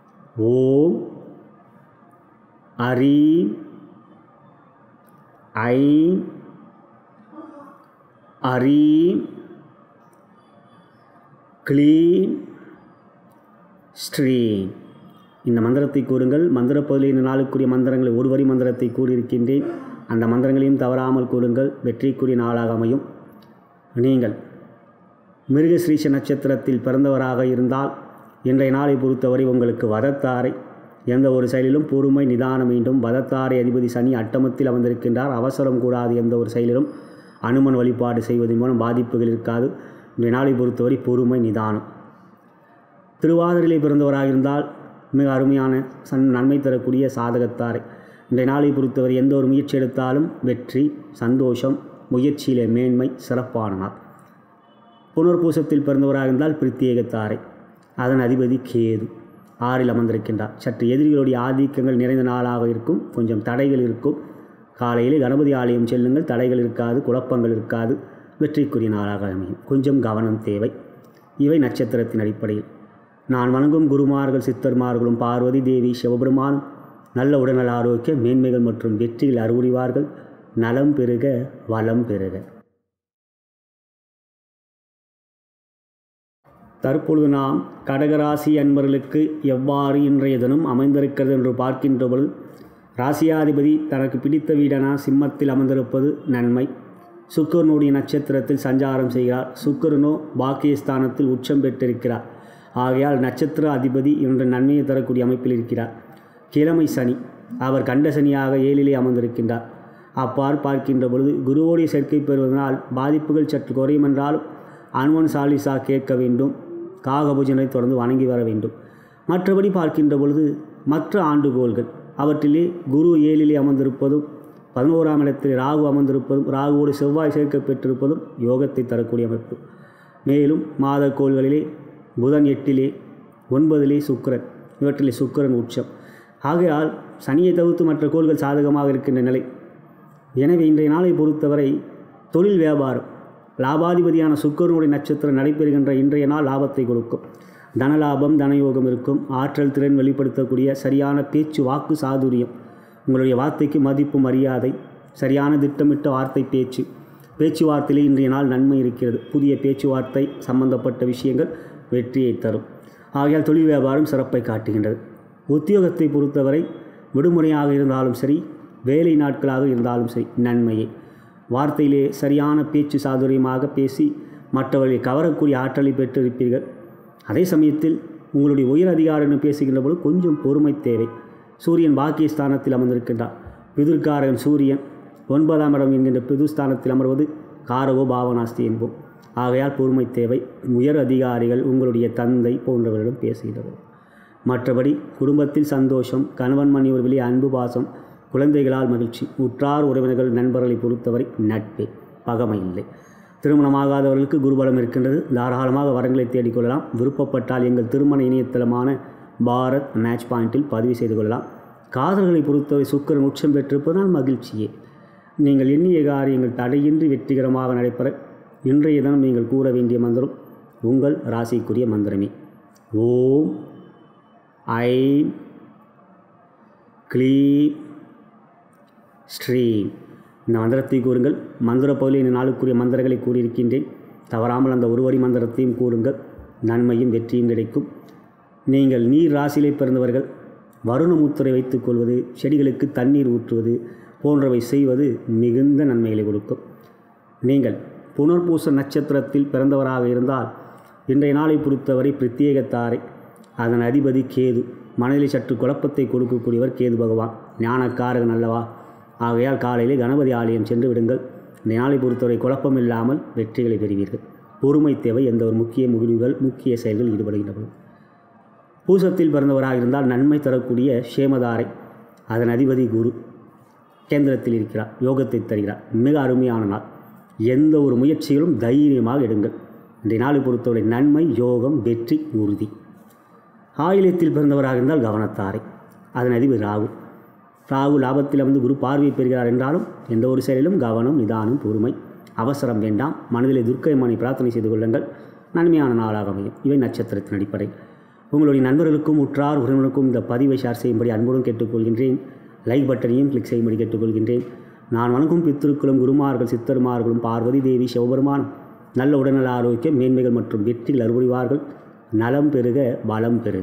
ஓம் அரீம் ஐம் அரீம் க்ளீம் ஸ்ட்ரீம் இந்த மந்திரத்தை கூறுங்கள் மந்திர இந்த நாளுக்குரிய மந்திரங்களை ஒரு வரி மந்திரத்தை கூறியிருக்கின்றேன் அந்த மந்திரங்களையும் தவறாமல் கூறுங்கள் வெற்றிக்குரிய நாளாக அமையும் நீங்கள் மிருகஸ்ரீஷ நட்சத்திரத்தில் பிறந்தவராக இருந்தால் இன்றைய நாளை பொறுத்தவரை உங்களுக்கு வதத்தாரை எந்த ஒரு செயலிலும் பொறுமை நிதானம் வேண்டும் வதத்தாரை அதிபதி சனி அட்டமத்தில் அமர்ந்திருக்கின்றார் அவசரம் கூடாது எந்த ஒரு செயலிலும் அனுமன் வழிபாடு செய்வதன் மூலம் பாதிப்புகள் இருக்காது இன்றைய நாளை பொறுத்தவரை பொறுமை நிதானம் திருவாதிரையிலே பிறந்தவராக இருந்தால் மிக அருமையான சன் நன்மை தரக்கூடிய சாதகத்தாரை இன்றைய நாளை பொறுத்தவரை எந்த ஒரு முயற்சி எடுத்தாலும் வெற்றி சந்தோஷம் முயற்சியிலே மேன்மை சிறப்பான நாள் புனர்பூசத்தில் பிறந்தவராக இருந்தால் பிரத்யேகத்தாரை அதன் அதிபதி கேது ஆறில் அமர்ந்திருக்கின்றார் சற்று எதிரிகளுடைய ஆதிக்கங்கள் நிறைந்த நாளாக இருக்கும் கொஞ்சம் தடைகள் இருக்கும் காலையிலே கணபதி ஆலயம் செல்லுங்கள் தடைகள் இருக்காது குழப்பங்கள் இருக்காது வெற்றிக்குரிய நாளாக அமையும் கொஞ்சம் கவனம் தேவை இவை நட்சத்திரத்தின் அடிப்படையில் நான் வணங்கும் குருமார்கள் சித்தர்மார்களும் பார்வதி தேவி சிவபெருமானும் நல்ல உடல்நல ஆரோக்கிய மேன்மைகள் மற்றும் வெற்றிகள் அறிவுரிவார்கள் நலம் பெருக வளம் பெருக தற்பொழுது நாம் கடகராசி அன்பர்களுக்கு எவ்வாறு இன்றைய தினம் அமைந்திருக்கிறது என்று பார்க்கின்ற பொழுது ராசியாதிபதி தனக்கு பிடித்த வீடான சிம்மத்தில் அமர்ந்திருப்பது நன்மை சுக்கரனுடைய நட்சத்திரத்தில் சஞ்சாரம் செய்கிறார் சுக்கரனோ பாக்கியஸ்தானத்தில் உச்சம் பெற்றிருக்கிறார் ஆகையால் நட்சத்திர அதிபதி இன்று நன்மையை தரக்கூடிய அமைப்பில் இருக்கிறார் கிழமை சனி அவர் கண்ட சனியாக ஏழிலே அமர்ந்திருக்கின்றார் அப்பார் பார்க்கின்ற பொழுது குருவோடைய சேர்க்கை பெறுவதனால் பாதிப்புகள் சற்று குறையும் என்றாலும் அனுமன் சாலிசா கேட்க வேண்டும் காகபூஜனை தொடர்ந்து வணங்கி வர வேண்டும் மற்றபடி பார்க்கின்ற பொழுது மற்ற ஆண்டுகோள்கள் அவற்றிலே குரு ஏழிலே அமர்ந்திருப்பதும் பதினோராம் இடத்தில் ராகு அமர்ந்திருப்பதும் ராகுவோடு செவ்வாய் சேர்க்க பெற்றிருப்பதும் யோகத்தை தரக்கூடிய அமைப்பு மேலும் மாத கோள்களிலே புதன் எட்டிலே ஒன்பதிலே சுக்கிரன் இவற்றிலே சுக்கிரன் உச்சம் ஆகையால் சனியை தவிர்த்து மற்ற கோள்கள் சாதகமாக இருக்கின்ற நிலை எனவே இன்றைய நாளை பொறுத்தவரை தொழில் வியாபாரம் லாபாதிபதியான சுக்கரனுடைய நட்சத்திரம் நடைபெறுகின்ற இன்றைய நாள் லாபத்தை கொடுக்கும் தனலாபம் தனயோகம் இருக்கும் ஆற்றல் திறன் வெளிப்படுத்தக்கூடிய சரியான பேச்சு வாக்கு சாதுரியம் உங்களுடைய வார்த்தைக்கு மதிப்பு மரியாதை சரியான திட்டமிட்ட வார்த்தை பேச்சு பேச்சுவார்த்தையிலே இன்றைய நாள் நன்மை இருக்கிறது புதிய பேச்சுவார்த்தை சம்பந்தப்பட்ட விஷயங்கள் வெற்றியை தரும் ஆகையால் தொழில் வியாபாரம் சிறப்பை காட்டுகின்றது உத்தியோகத்தை பொறுத்தவரை விடுமுறையாக இருந்தாலும் சரி வேலை நாட்களாக இருந்தாலும் சரி நன்மையே வார்த்தையிலே சரியான பேச்சு சாதுரியமாக பேசி மற்றவர்களை கவரக்கூடிய ஆற்றலை பெற்றிருப்பீர்கள் அதே சமயத்தில் உங்களுடைய உயர் அதிகாரின்னு பேசுகின்ற பொழுது கொஞ்சம் பொறுமை தேவை சூரியன் பாக்கியஸ்தானத்தில் அமர்ந்திருக்கின்றார் பிதுர்காரகன் சூரியன் ஒன்பதாம் இடம் என்கின்ற பிதுஸ்தானத்தில் அமர்வது காரகோ பாவனாஸ்தி என்போம் ஆகையால் பொறுமை தேவை உயர் அதிகாரிகள் உங்களுடைய தந்தை போன்றவர்களிடம் பேசுகின்றனர் மற்றபடி குடும்பத்தில் சந்தோஷம் கணவன் மனைவர் வெளியே அன்பு பாசம் குழந்தைகளால் மகிழ்ச்சி உற்றார் உறவினர்கள் நண்பர்களை பொறுத்தவரை நட்பே பகமை இல்லை திருமணமாகாதவர்களுக்கு குருபலம் இருக்கின்றது தாராளமாக வரங்களை தேடிக்கொள்ளலாம் விருப்பப்பட்டால் எங்கள் திருமண இணையதளமான பாரத் மேட்ச் பாயிண்டில் பதிவு செய்து கொள்ளலாம் காதல்களை பொறுத்தவரை சுக்கரன் உச்சம் பெற்றிருப்பதனால் மகிழ்ச்சியே நீங்கள் எண்ணிய காரியங்கள் தடையின்றி வெற்றிகரமாக நடைபெற இன்றைய தினம் நீங்கள் கூற வேண்டிய மந்திரம் உங்கள் ராசிக்குரிய மந்திரமே ஓம் ஐம் க்ளீம் ஸ்ரீம் இந்த மந்திரத்தை கூறுங்கள் மந்திர பகுதியில் இந்த நாளுக்குரிய மந்திரங்களை கூறியிருக்கின்றேன் தவறாமல் அந்த ஒரு வரி மந்திரத்தையும் கூறுங்கள் நன்மையும் வெற்றியும் கிடைக்கும் நீங்கள் நீர் ராசியிலே பிறந்தவர்கள் வருண முத்திரை வைத்துக் கொள்வது செடிகளுக்கு தண்ணீர் ஊற்றுவது போன்றவை செய்வது மிகுந்த நன்மைகளை கொடுக்கும் நீங்கள் புனர்பூச நட்சத்திரத்தில் பிறந்தவராக இருந்தால் இன்றைய நாளை பொறுத்தவரை பிரத்யேகத்தாரை அதன் அதிபதி கேது மனதில் சற்று குழப்பத்தை கொடுக்கக்கூடியவர் கேது பகவான் ஞானக்காரகன் அல்லவா ஆகையால் காலையிலே கணபதி ஆலயம் சென்று விடுங்கள் இந்த நாளை பொறுத்தவரை குழப்பம் இல்லாமல் வெற்றிகளை பெறுவீர்கள் பொறுமை தேவை எந்த ஒரு முக்கிய முடிவுகள் முக்கிய செயல்கள் ஈடுபடுகின்றன பூசத்தில் பிறந்தவராக இருந்தால் நன்மை தரக்கூடிய சேமதாரை அதன் அதிபதி குரு கேந்திரத்தில் இருக்கிறார் யோகத்தை தருகிறார் மிக அருமையான நாள் எந்த ஒரு முயற்சிகளும் தைரியமாக எடுங்கள் இன்றைய நாளை பொறுத்தவரை நன்மை யோகம் வெற்றி உறுதி ஆயிலத்தில் பிறந்தவராக இருந்தால் கவனத்தாரை அதன் அதிபதி ராகு ராகு லாபத்தில் வந்து குரு பார்வை பெறுகிறார் என்றாலும் எந்த ஒரு செயலிலும் கவனம் நிதானம் பொறுமை அவசரம் வேண்டாம் மனதிலே துர்க்கையம்மனை பிரார்த்தனை செய்து கொள்ளுங்கள் நன்மையான நாளாக அமையும் இவை நட்சத்திரத்தின் அடிப்படை உங்களுடைய நண்பர்களுக்கும் உற்றார் உறவினருக்கும் இந்த பதிவை ஷேர் செய்யும்படி அன்புடன் கேட்டுக்கொள்கின்றேன் லைக் பட்டனையும் கிளிக் செய்யும்படி கேட்டுக்கொள்கின்றேன் நான் வணங்கும் பித்திருக்களும் குருமார்கள் சித்தர்மார்களும் பார்வதி தேவி சிவபெருமானும் நல்ல உடல்நல ஆரோக்கியம் மேன்மைகள் மற்றும் வெற்றிகள் அறுபடிவார்கள் நலம் பெருக வளம் பெருக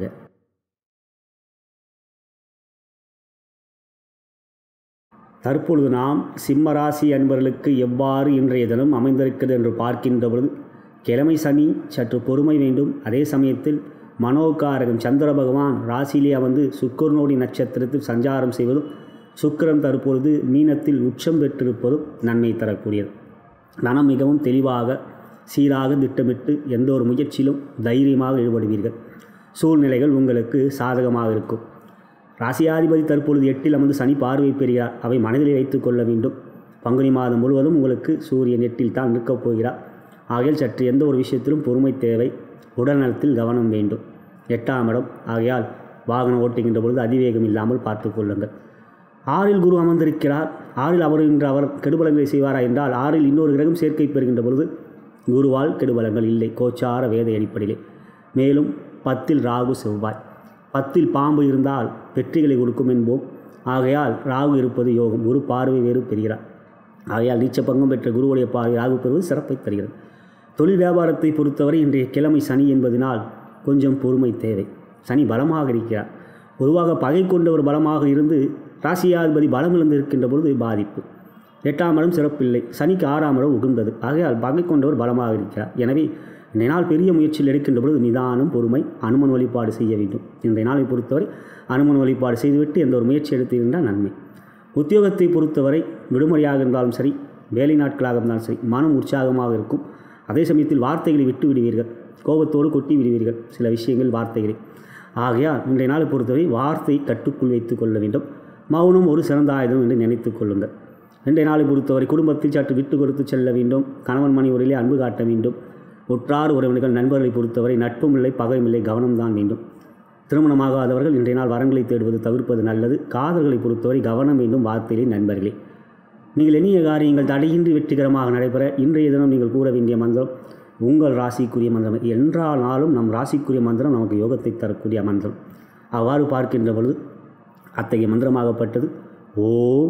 தற்பொழுது நாம் சிம்மராசி அன்பர்களுக்கு எவ்வாறு இன்றைய தினம் அமைந்திருக்கிறது என்று பார்க்கின்ற பொழுது கிழமை சனி சற்று பொறுமை வேண்டும் அதே சமயத்தில் மனோகாரகன் சந்திர பகவான் ராசியிலே அமர்ந்து சுக்கரனோடி நட்சத்திரத்தில் சஞ்சாரம் செய்வதும் சுக்கிரன் தற்பொழுது மீனத்தில் உச்சம் பெற்றிருப்பதும் நன்மை தரக்கூடியது மனம் மிகவும் தெளிவாக சீராக திட்டமிட்டு எந்த ஒரு முயற்சியிலும் தைரியமாக ஈடுபடுவீர்கள் சூழ்நிலைகள் உங்களுக்கு சாதகமாக இருக்கும் ராசியாதிபதி தற்பொழுது எட்டில் அமர்ந்து சனி பார்வை பெறுகிறார் அவை மனதிலே வைத்துக் கொள்ள வேண்டும் பங்குனி மாதம் முழுவதும் உங்களுக்கு சூரியன் எட்டில் தான் நிற்கப் போகிறார் ஆகையால் சற்று எந்த ஒரு விஷயத்திலும் பொறுமை தேவை உடல் நலத்தில் கவனம் வேண்டும் எட்டாம் இடம் ஆகையால் வாகனம் ஓட்டுகின்ற பொழுது அதிவேகம் இல்லாமல் பார்த்து கொள்ளுங்கள் ஆறில் குரு அமர்ந்திருக்கிறார் ஆறில் அமர்கின்ற அவர் கெடுபலங்களை செய்வாரா என்றால் ஆறில் இன்னொரு கிரகம் சேர்க்கை பெறுகின்ற பொழுது குருவால் கெடுபலங்கள் இல்லை கோச்சார வேத அடிப்படையிலே மேலும் பத்தில் ராகு செவ்வாய் பத்தில் பாம்பு இருந்தால் வெற்றிகளை கொடுக்கும் என்போம் ஆகையால் ராகு இருப்பது யோகம் குரு பார்வை வேறு பெறுகிறார் ஆகையால் நீச்ச பங்கம் பெற்ற குருவுடைய பார்வை ராகு பெறுவது சிறப்பை தருகிறது தொழில் வியாபாரத்தை பொறுத்தவரை இன்றைய கிழமை சனி என்பதனால் கொஞ்சம் பொறுமை தேவை சனி பலமாக இருக்கிறார் பொதுவாக பகை கொண்டவர் பலமாக இருந்து ராசியாதிபதி பலம் இழந்து இருக்கின்ற பொழுது பாதிப்பு எட்டாம் இடம் சிறப்பில்லை சனிக்கு ஆறாம் இடம் உகந்தது ஆகையால் பகை கொண்டவர் பலமாக இருக்கிறார் எனவே இன்றைய நாள் பெரிய முயற்சியில் எடுக்கின்ற பொழுது நிதானம் பொறுமை அனுமன் வழிபாடு செய்ய வேண்டும் இன்றைய நாளை பொறுத்தவரை அனுமன் வழிபாடு செய்துவிட்டு எந்த ஒரு முயற்சி எடுத்திருந்தால் நன்மை உத்தியோகத்தை பொறுத்தவரை விடுமுறையாக இருந்தாலும் சரி வேலை நாட்களாக இருந்தாலும் சரி மனம் உற்சாகமாக இருக்கும் அதே சமயத்தில் வார்த்தைகளை விட்டு விடுவீர்கள் கோபத்தோடு கொட்டி விடுவீர்கள் சில விஷயங்கள் வார்த்தைகளை ஆகையால் இன்றைய நாளை பொறுத்தவரை வார்த்தை கட்டுக்குள் வைத்துக் கொள்ள வேண்டும் மௌனம் ஒரு சிறந்த ஆயுதம் என்று நினைத்துக் கொள்ளுங்கள் இன்றைய நாளை பொறுத்தவரை குடும்பத்தில் சற்று விட்டு கொடுத்து செல்ல வேண்டும் கணவன் மணி உரையிலே அன்பு காட்ட வேண்டும் உற்றார் உறவினர்கள் நண்பர்களை பொறுத்தவரை நட்பும் இல்லை பகையும் இல்லை கவனம்தான் வேண்டும் திருமணமாகாதவர்கள் இன்றைய நாள் வரங்களை தேடுவது தவிர்ப்பது நல்லது காதல்களை பொறுத்தவரை கவனம் வேண்டும் வார்த்தையிலே நண்பர்களே நீங்கள் எண்ணிய காரியங்கள் தடையின்றி வெற்றிகரமாக நடைபெற இன்றைய தினம் நீங்கள் கூற வேண்டிய மந்திரம் உங்கள் ராசிக்குரிய மந்திரம் என்றாலும் நம் ராசிக்குரிய மந்திரம் நமக்கு யோகத்தை தரக்கூடிய மந்திரம் அவ்வாறு பார்க்கின்ற பொழுது அத்தகைய மந்திரமாகப்பட்டது ஓம்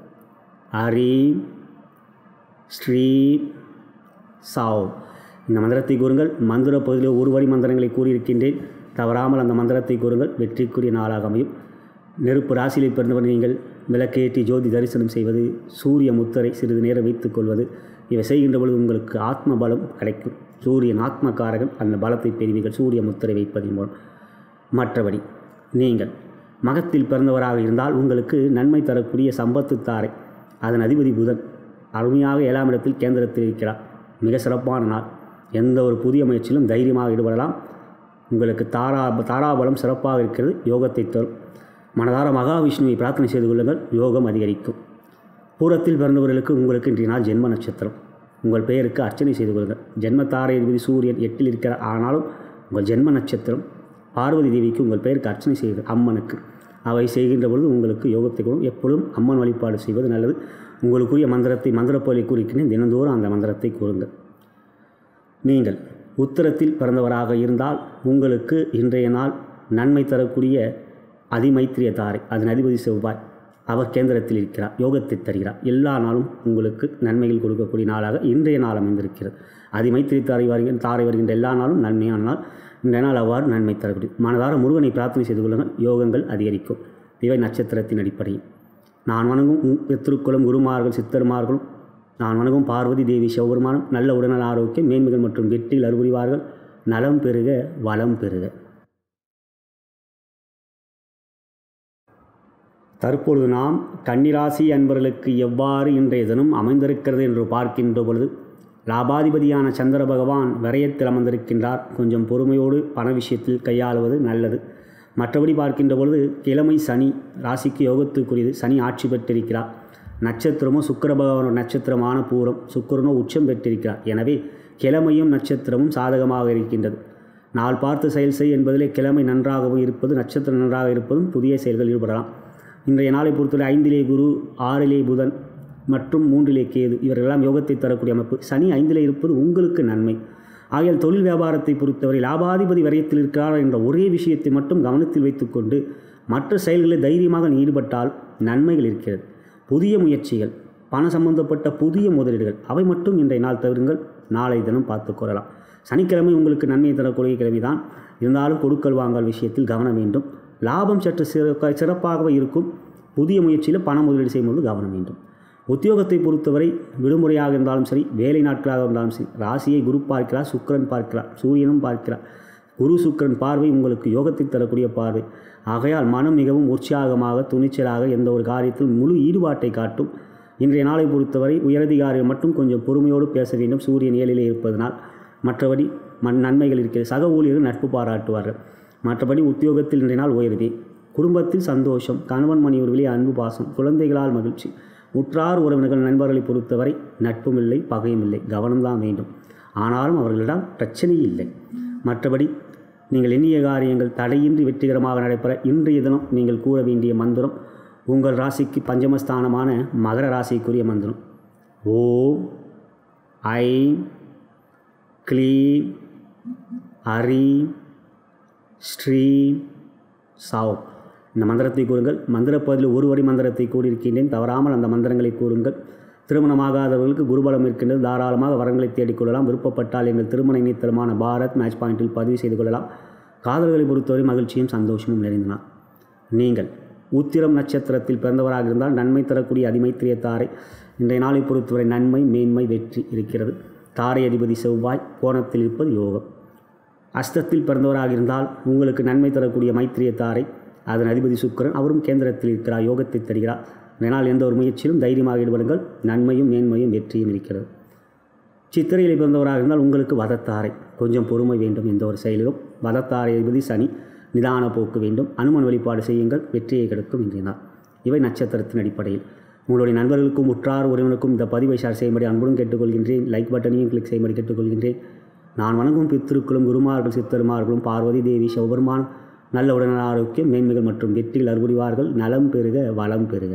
ஹரீம் ஸ்ரீ சாவ் இந்த மந்திரத்தை கூறுங்கள் மந்திர பகுதியில் ஒரு வரி மந்திரங்களை கூறியிருக்கின்றேன் தவறாமல் அந்த மந்திரத்தை கூறுங்கள் வெற்றிக்குரிய நாளாக அமையும் நெருப்பு ராசியிலே பிறந்தவர் நீங்கள் விளக்கேற்றி ஜோதி தரிசனம் செய்வது சூரிய முத்தரை சிறிது நேரம் வைத்துக் கொள்வது இவை செய்கின்ற பொழுது உங்களுக்கு ஆத்ம பலம் கிடைக்கும் சூரியன் ஆத்மகாரகன் அந்த பலத்தை பெறுவீர்கள் சூரிய முத்திரை வைப்பதன் மூலம் மற்றபடி நீங்கள் மகத்தில் பிறந்தவராக இருந்தால் உங்களுக்கு நன்மை தரக்கூடிய சம்பத்து தாரை அதன் அதிபதி புதன் அருமையாக ஏழாம் இடத்தில் கேந்திரத்தில் இருக்கிறார் மிக சிறப்பான நாள் எந்த ஒரு புதிய முயற்சியிலும் தைரியமாக ஈடுபடலாம் உங்களுக்கு தாரா தாராபலம் சிறப்பாக இருக்கிறது யோகத்தை தரும் மனதார மகாவிஷ்ணுவை பிரார்த்தனை செய்து கொள்ளுங்கள் யோகம் அதிகரிக்கும் பூரத்தில் பிறந்தவர்களுக்கு உங்களுக்கு இன்றைய நாள் ஜென்ம நட்சத்திரம் உங்கள் பெயருக்கு அர்ச்சனை செய்து கொள்ளுங்கள் ஜென்ம தாரை அதிபதி சூரியன் எட்டில் இருக்கிறார் ஆனாலும் உங்கள் ஜென்ம நட்சத்திரம் பார்வதி தேவிக்கு உங்கள் பெயருக்கு அர்ச்சனை செய்யுங்கள் அம்மனுக்கு அவை செய்கின்ற பொழுது உங்களுக்கு யோகத்தை கொடுக்கும் எப்பொழுதும் அம்மன் வழிபாடு செய்வது நல்லது உங்களுக்குரிய மந்திரத்தை மந்திரப்பொருளை குறிக்கின்றேன் தினந்தோறும் அந்த மந்திரத்தை கூறுங்கள் நீங்கள் உத்தரத்தில் பிறந்தவராக இருந்தால் உங்களுக்கு இன்றைய நாள் நன்மை தரக்கூடிய அதிமைத்திரிய தாரை அதன் அதிபதி செவ்வாய் அவர் கேந்திரத்தில் இருக்கிறார் யோகத்தை தருகிறார் எல்லா நாளும் உங்களுக்கு நன்மைகள் கொடுக்கக்கூடிய நாளாக இன்றைய நாள் அமைந்திருக்கிறது அதிமைத்திரி தாரை வருகின்ற தாரை வருகின்ற எல்லா நாளும் நன்மையான நாள் இன்றைய நாள் அவ்வாறு நன்மை தரக்கூடிய மனதார முருகனை பிரார்த்தனை செய்து கொள்ளுங்கள் யோகங்கள் அதிகரிக்கும் இவை நட்சத்திரத்தின் அடிப்படையில் நான் வணங்கும் திருக்குளம் குருமார்கள் சித்தர்மார்களும் நான் வணங்கும் பார்வதி தேவி சிவபெருமானும் நல்ல உடல்நல ஆரோக்கியம் மேன்மைகள் மற்றும் வெற்றியில் அறிவுரிவார்கள் நலம் பெறுக வளம் பெறுக தற்பொழுது நாம் கன்னிராசி அன்பர்களுக்கு எவ்வாறு இன்றைய தினம் அமைந்திருக்கிறது என்று பார்க்கின்ற பொழுது லாபாதிபதியான சந்திர பகவான் விரயத்தில் அமர்ந்திருக்கின்றார் கொஞ்சம் பொறுமையோடு பண விஷயத்தில் கையாளுவது நல்லது மற்றபடி பார்க்கின்ற பொழுது கிழமை சனி ராசிக்கு யோகத்துக்குரியது சனி ஆட்சி பெற்றிருக்கிறார் நட்சத்திரமோ சுக்கர பகவானோட நட்சத்திரமான பூரம் சுக்கரனோ உச்சம் பெற்றிருக்கிறார் எனவே கிழமையும் நட்சத்திரமும் சாதகமாக இருக்கின்றது நாள் பார்த்து செயல் செய் என்பதிலே கிழமை நன்றாகவும் இருப்பது நட்சத்திரம் நன்றாக இருப்பதும் புதிய செயல்கள் ஈடுபடலாம் இன்றைய நாளை பொறுத்தவரை ஐந்திலே குரு ஆறிலே புதன் மற்றும் மூன்றிலே கேது இவர்களெல்லாம் யோகத்தை தரக்கூடிய அமைப்பு சனி ஐந்திலே இருப்பது உங்களுக்கு நன்மை ஆகையால் தொழில் வியாபாரத்தை பொறுத்தவரை லாபாதிபதி வரையத்தில் இருக்கிறார் என்ற ஒரே விஷயத்தை மட்டும் கவனத்தில் வைத்துக்கொண்டு மற்ற செயல்களில் தைரியமாக நீ ஈடுபட்டால் நன்மைகள் இருக்கிறது புதிய முயற்சிகள் பண சம்பந்தப்பட்ட புதிய முதலீடுகள் அவை மட்டும் இன்றைய நாள் தவிருங்கள் நாளை தினம் பார்த்துக்கொள்ளலாம் சனிக்கிழமை உங்களுக்கு நன்மை தரக்கூடிய கிழமை தான் இருந்தாலும் கொடுக்கல் வாங்கல் விஷயத்தில் கவனம் வேண்டும் லாபம் சற்று சிறப்ப சிறப்பாகவே இருக்கும் புதிய முயற்சியில் பண முதலீடு செய்யும்போது கவனம் வேண்டும் உத்தியோகத்தை பொறுத்தவரை விடுமுறையாக இருந்தாலும் சரி வேலை நாட்களாக இருந்தாலும் சரி ராசியை குரு பார்க்கிறார் சுக்கிரன் பார்க்கிறார் சூரியனும் பார்க்கிறார் குரு சுக்கிரன் பார்வை உங்களுக்கு யோகத்தை தரக்கூடிய பார்வை ஆகையால் மனம் மிகவும் உற்சாகமாக துணிச்சலாக எந்த ஒரு காரியத்தில் முழு ஈடுபாட்டை காட்டும் இன்றைய நாளை பொறுத்தவரை உயரதிகாரிகள் மட்டும் கொஞ்சம் பொறுமையோடு பேச வேண்டும் சூரியன் ஏழிலே இருப்பதனால் மற்றபடி மண் நன்மைகள் இருக்கிறது சக ஊழியர்கள் நட்பு பாராட்டுவார்கள் மற்றபடி உத்தியோகத்தில் இன்றைய நாள் உயர்வே குடும்பத்தில் சந்தோஷம் கணவன் மனைவர்களே அன்பு பாசம் குழந்தைகளால் மகிழ்ச்சி உற்றார் உறவினர்கள் நண்பர்களை பொறுத்தவரை நட்பும் இல்லை பகையும் இல்லை கவனம்தான் வேண்டும் ஆனாலும் அவர்களிடம் பிரச்சனை இல்லை மற்றபடி நீங்கள் எண்ணிய காரியங்கள் தடையின்றி வெற்றிகரமாக நடைபெற இன்றைய தினம் நீங்கள் கூற வேண்டிய மந்திரம் உங்கள் ராசிக்கு பஞ்சமஸ்தானமான மகர ராசிக்குரிய மந்திரம் ஓம் ஐ க்ளீம் ஹரி ஸ்ரீ சாவ் இந்த மந்திரத்தை கூறுங்கள் மந்திரப்பதில் ஒரு வரி மந்திரத்தை கூறியிருக்கின்றேன் தவறாமல் அந்த மந்திரங்களை கூறுங்கள் திருமணமாகாதவர்களுக்கு குருபலம் இருக்கின்றது தாராளமாக வரங்களை தேடிக்கொள்ளலாம் விருப்பப்பட்டால் எங்கள் திருமண இணையதளமான பாரத் மேட்ச் பாயிண்டில் பதிவு செய்து கொள்ளலாம் காதல்களை பொறுத்தவரை மகிழ்ச்சியும் சந்தோஷமும் நிறைந்தன நீங்கள் உத்திரம் நட்சத்திரத்தில் பிறந்தவராக இருந்தால் நன்மை தரக்கூடிய அதிமைத்திரிய தாரை இன்றைய நாளை பொறுத்தவரை நன்மை மேன்மை வெற்றி இருக்கிறது தாரை அதிபதி செவ்வாய் கோணத்தில் இருப்பது யோகம் அஸ்தத்தில் பிறந்தவராக இருந்தால் உங்களுக்கு நன்மை தரக்கூடிய மைத்திரிய தாரை அதன் அதிபதி சுக்கரன் அவரும் கேந்திரத்தில் இருக்கிறார் யோகத்தை தருகிறார் இதனால் எந்த ஒரு முயற்சியிலும் தைரியமாக ஈடுபடுங்கள் நன்மையும் மேன்மையும் வெற்றியும் இருக்கிறது சித்திரையில் பிறந்தவராக இருந்தால் உங்களுக்கு வதத்தாரை கொஞ்சம் பொறுமை வேண்டும் எந்த ஒரு செயலிலும் வதத்தாரை அதிபதி சனி நிதான போக்கு வேண்டும் அனுமன் வழிபாடு செய்யுங்கள் வெற்றியை கிடைக்கும் இன்றைய நாள் இவை நட்சத்திரத்தின் அடிப்படையில் உங்களுடைய நண்பர்களுக்கும் உற்றார் உறவினருக்கும் இந்த பதிவை ஷேர் செய்யும்படி அன்புடன் கேட்டுக்கொள்கின்றேன் லைக் பட்டனையும் கிளிக் செய்யும்படி கேட்டுக்கொள்கின்றேன் நான் வணங்கும் பித்திருக்களும் குருமார்கள் சித்தருமார்களும் பார்வதி தேவி சிவபெருமான் நல்ல உடல் ஆரோக்கியம் மேன்மைகள் மற்றும் வெற்றிகள் அறுபடிவார்கள் நலம் பெறுக வளம் பெறுக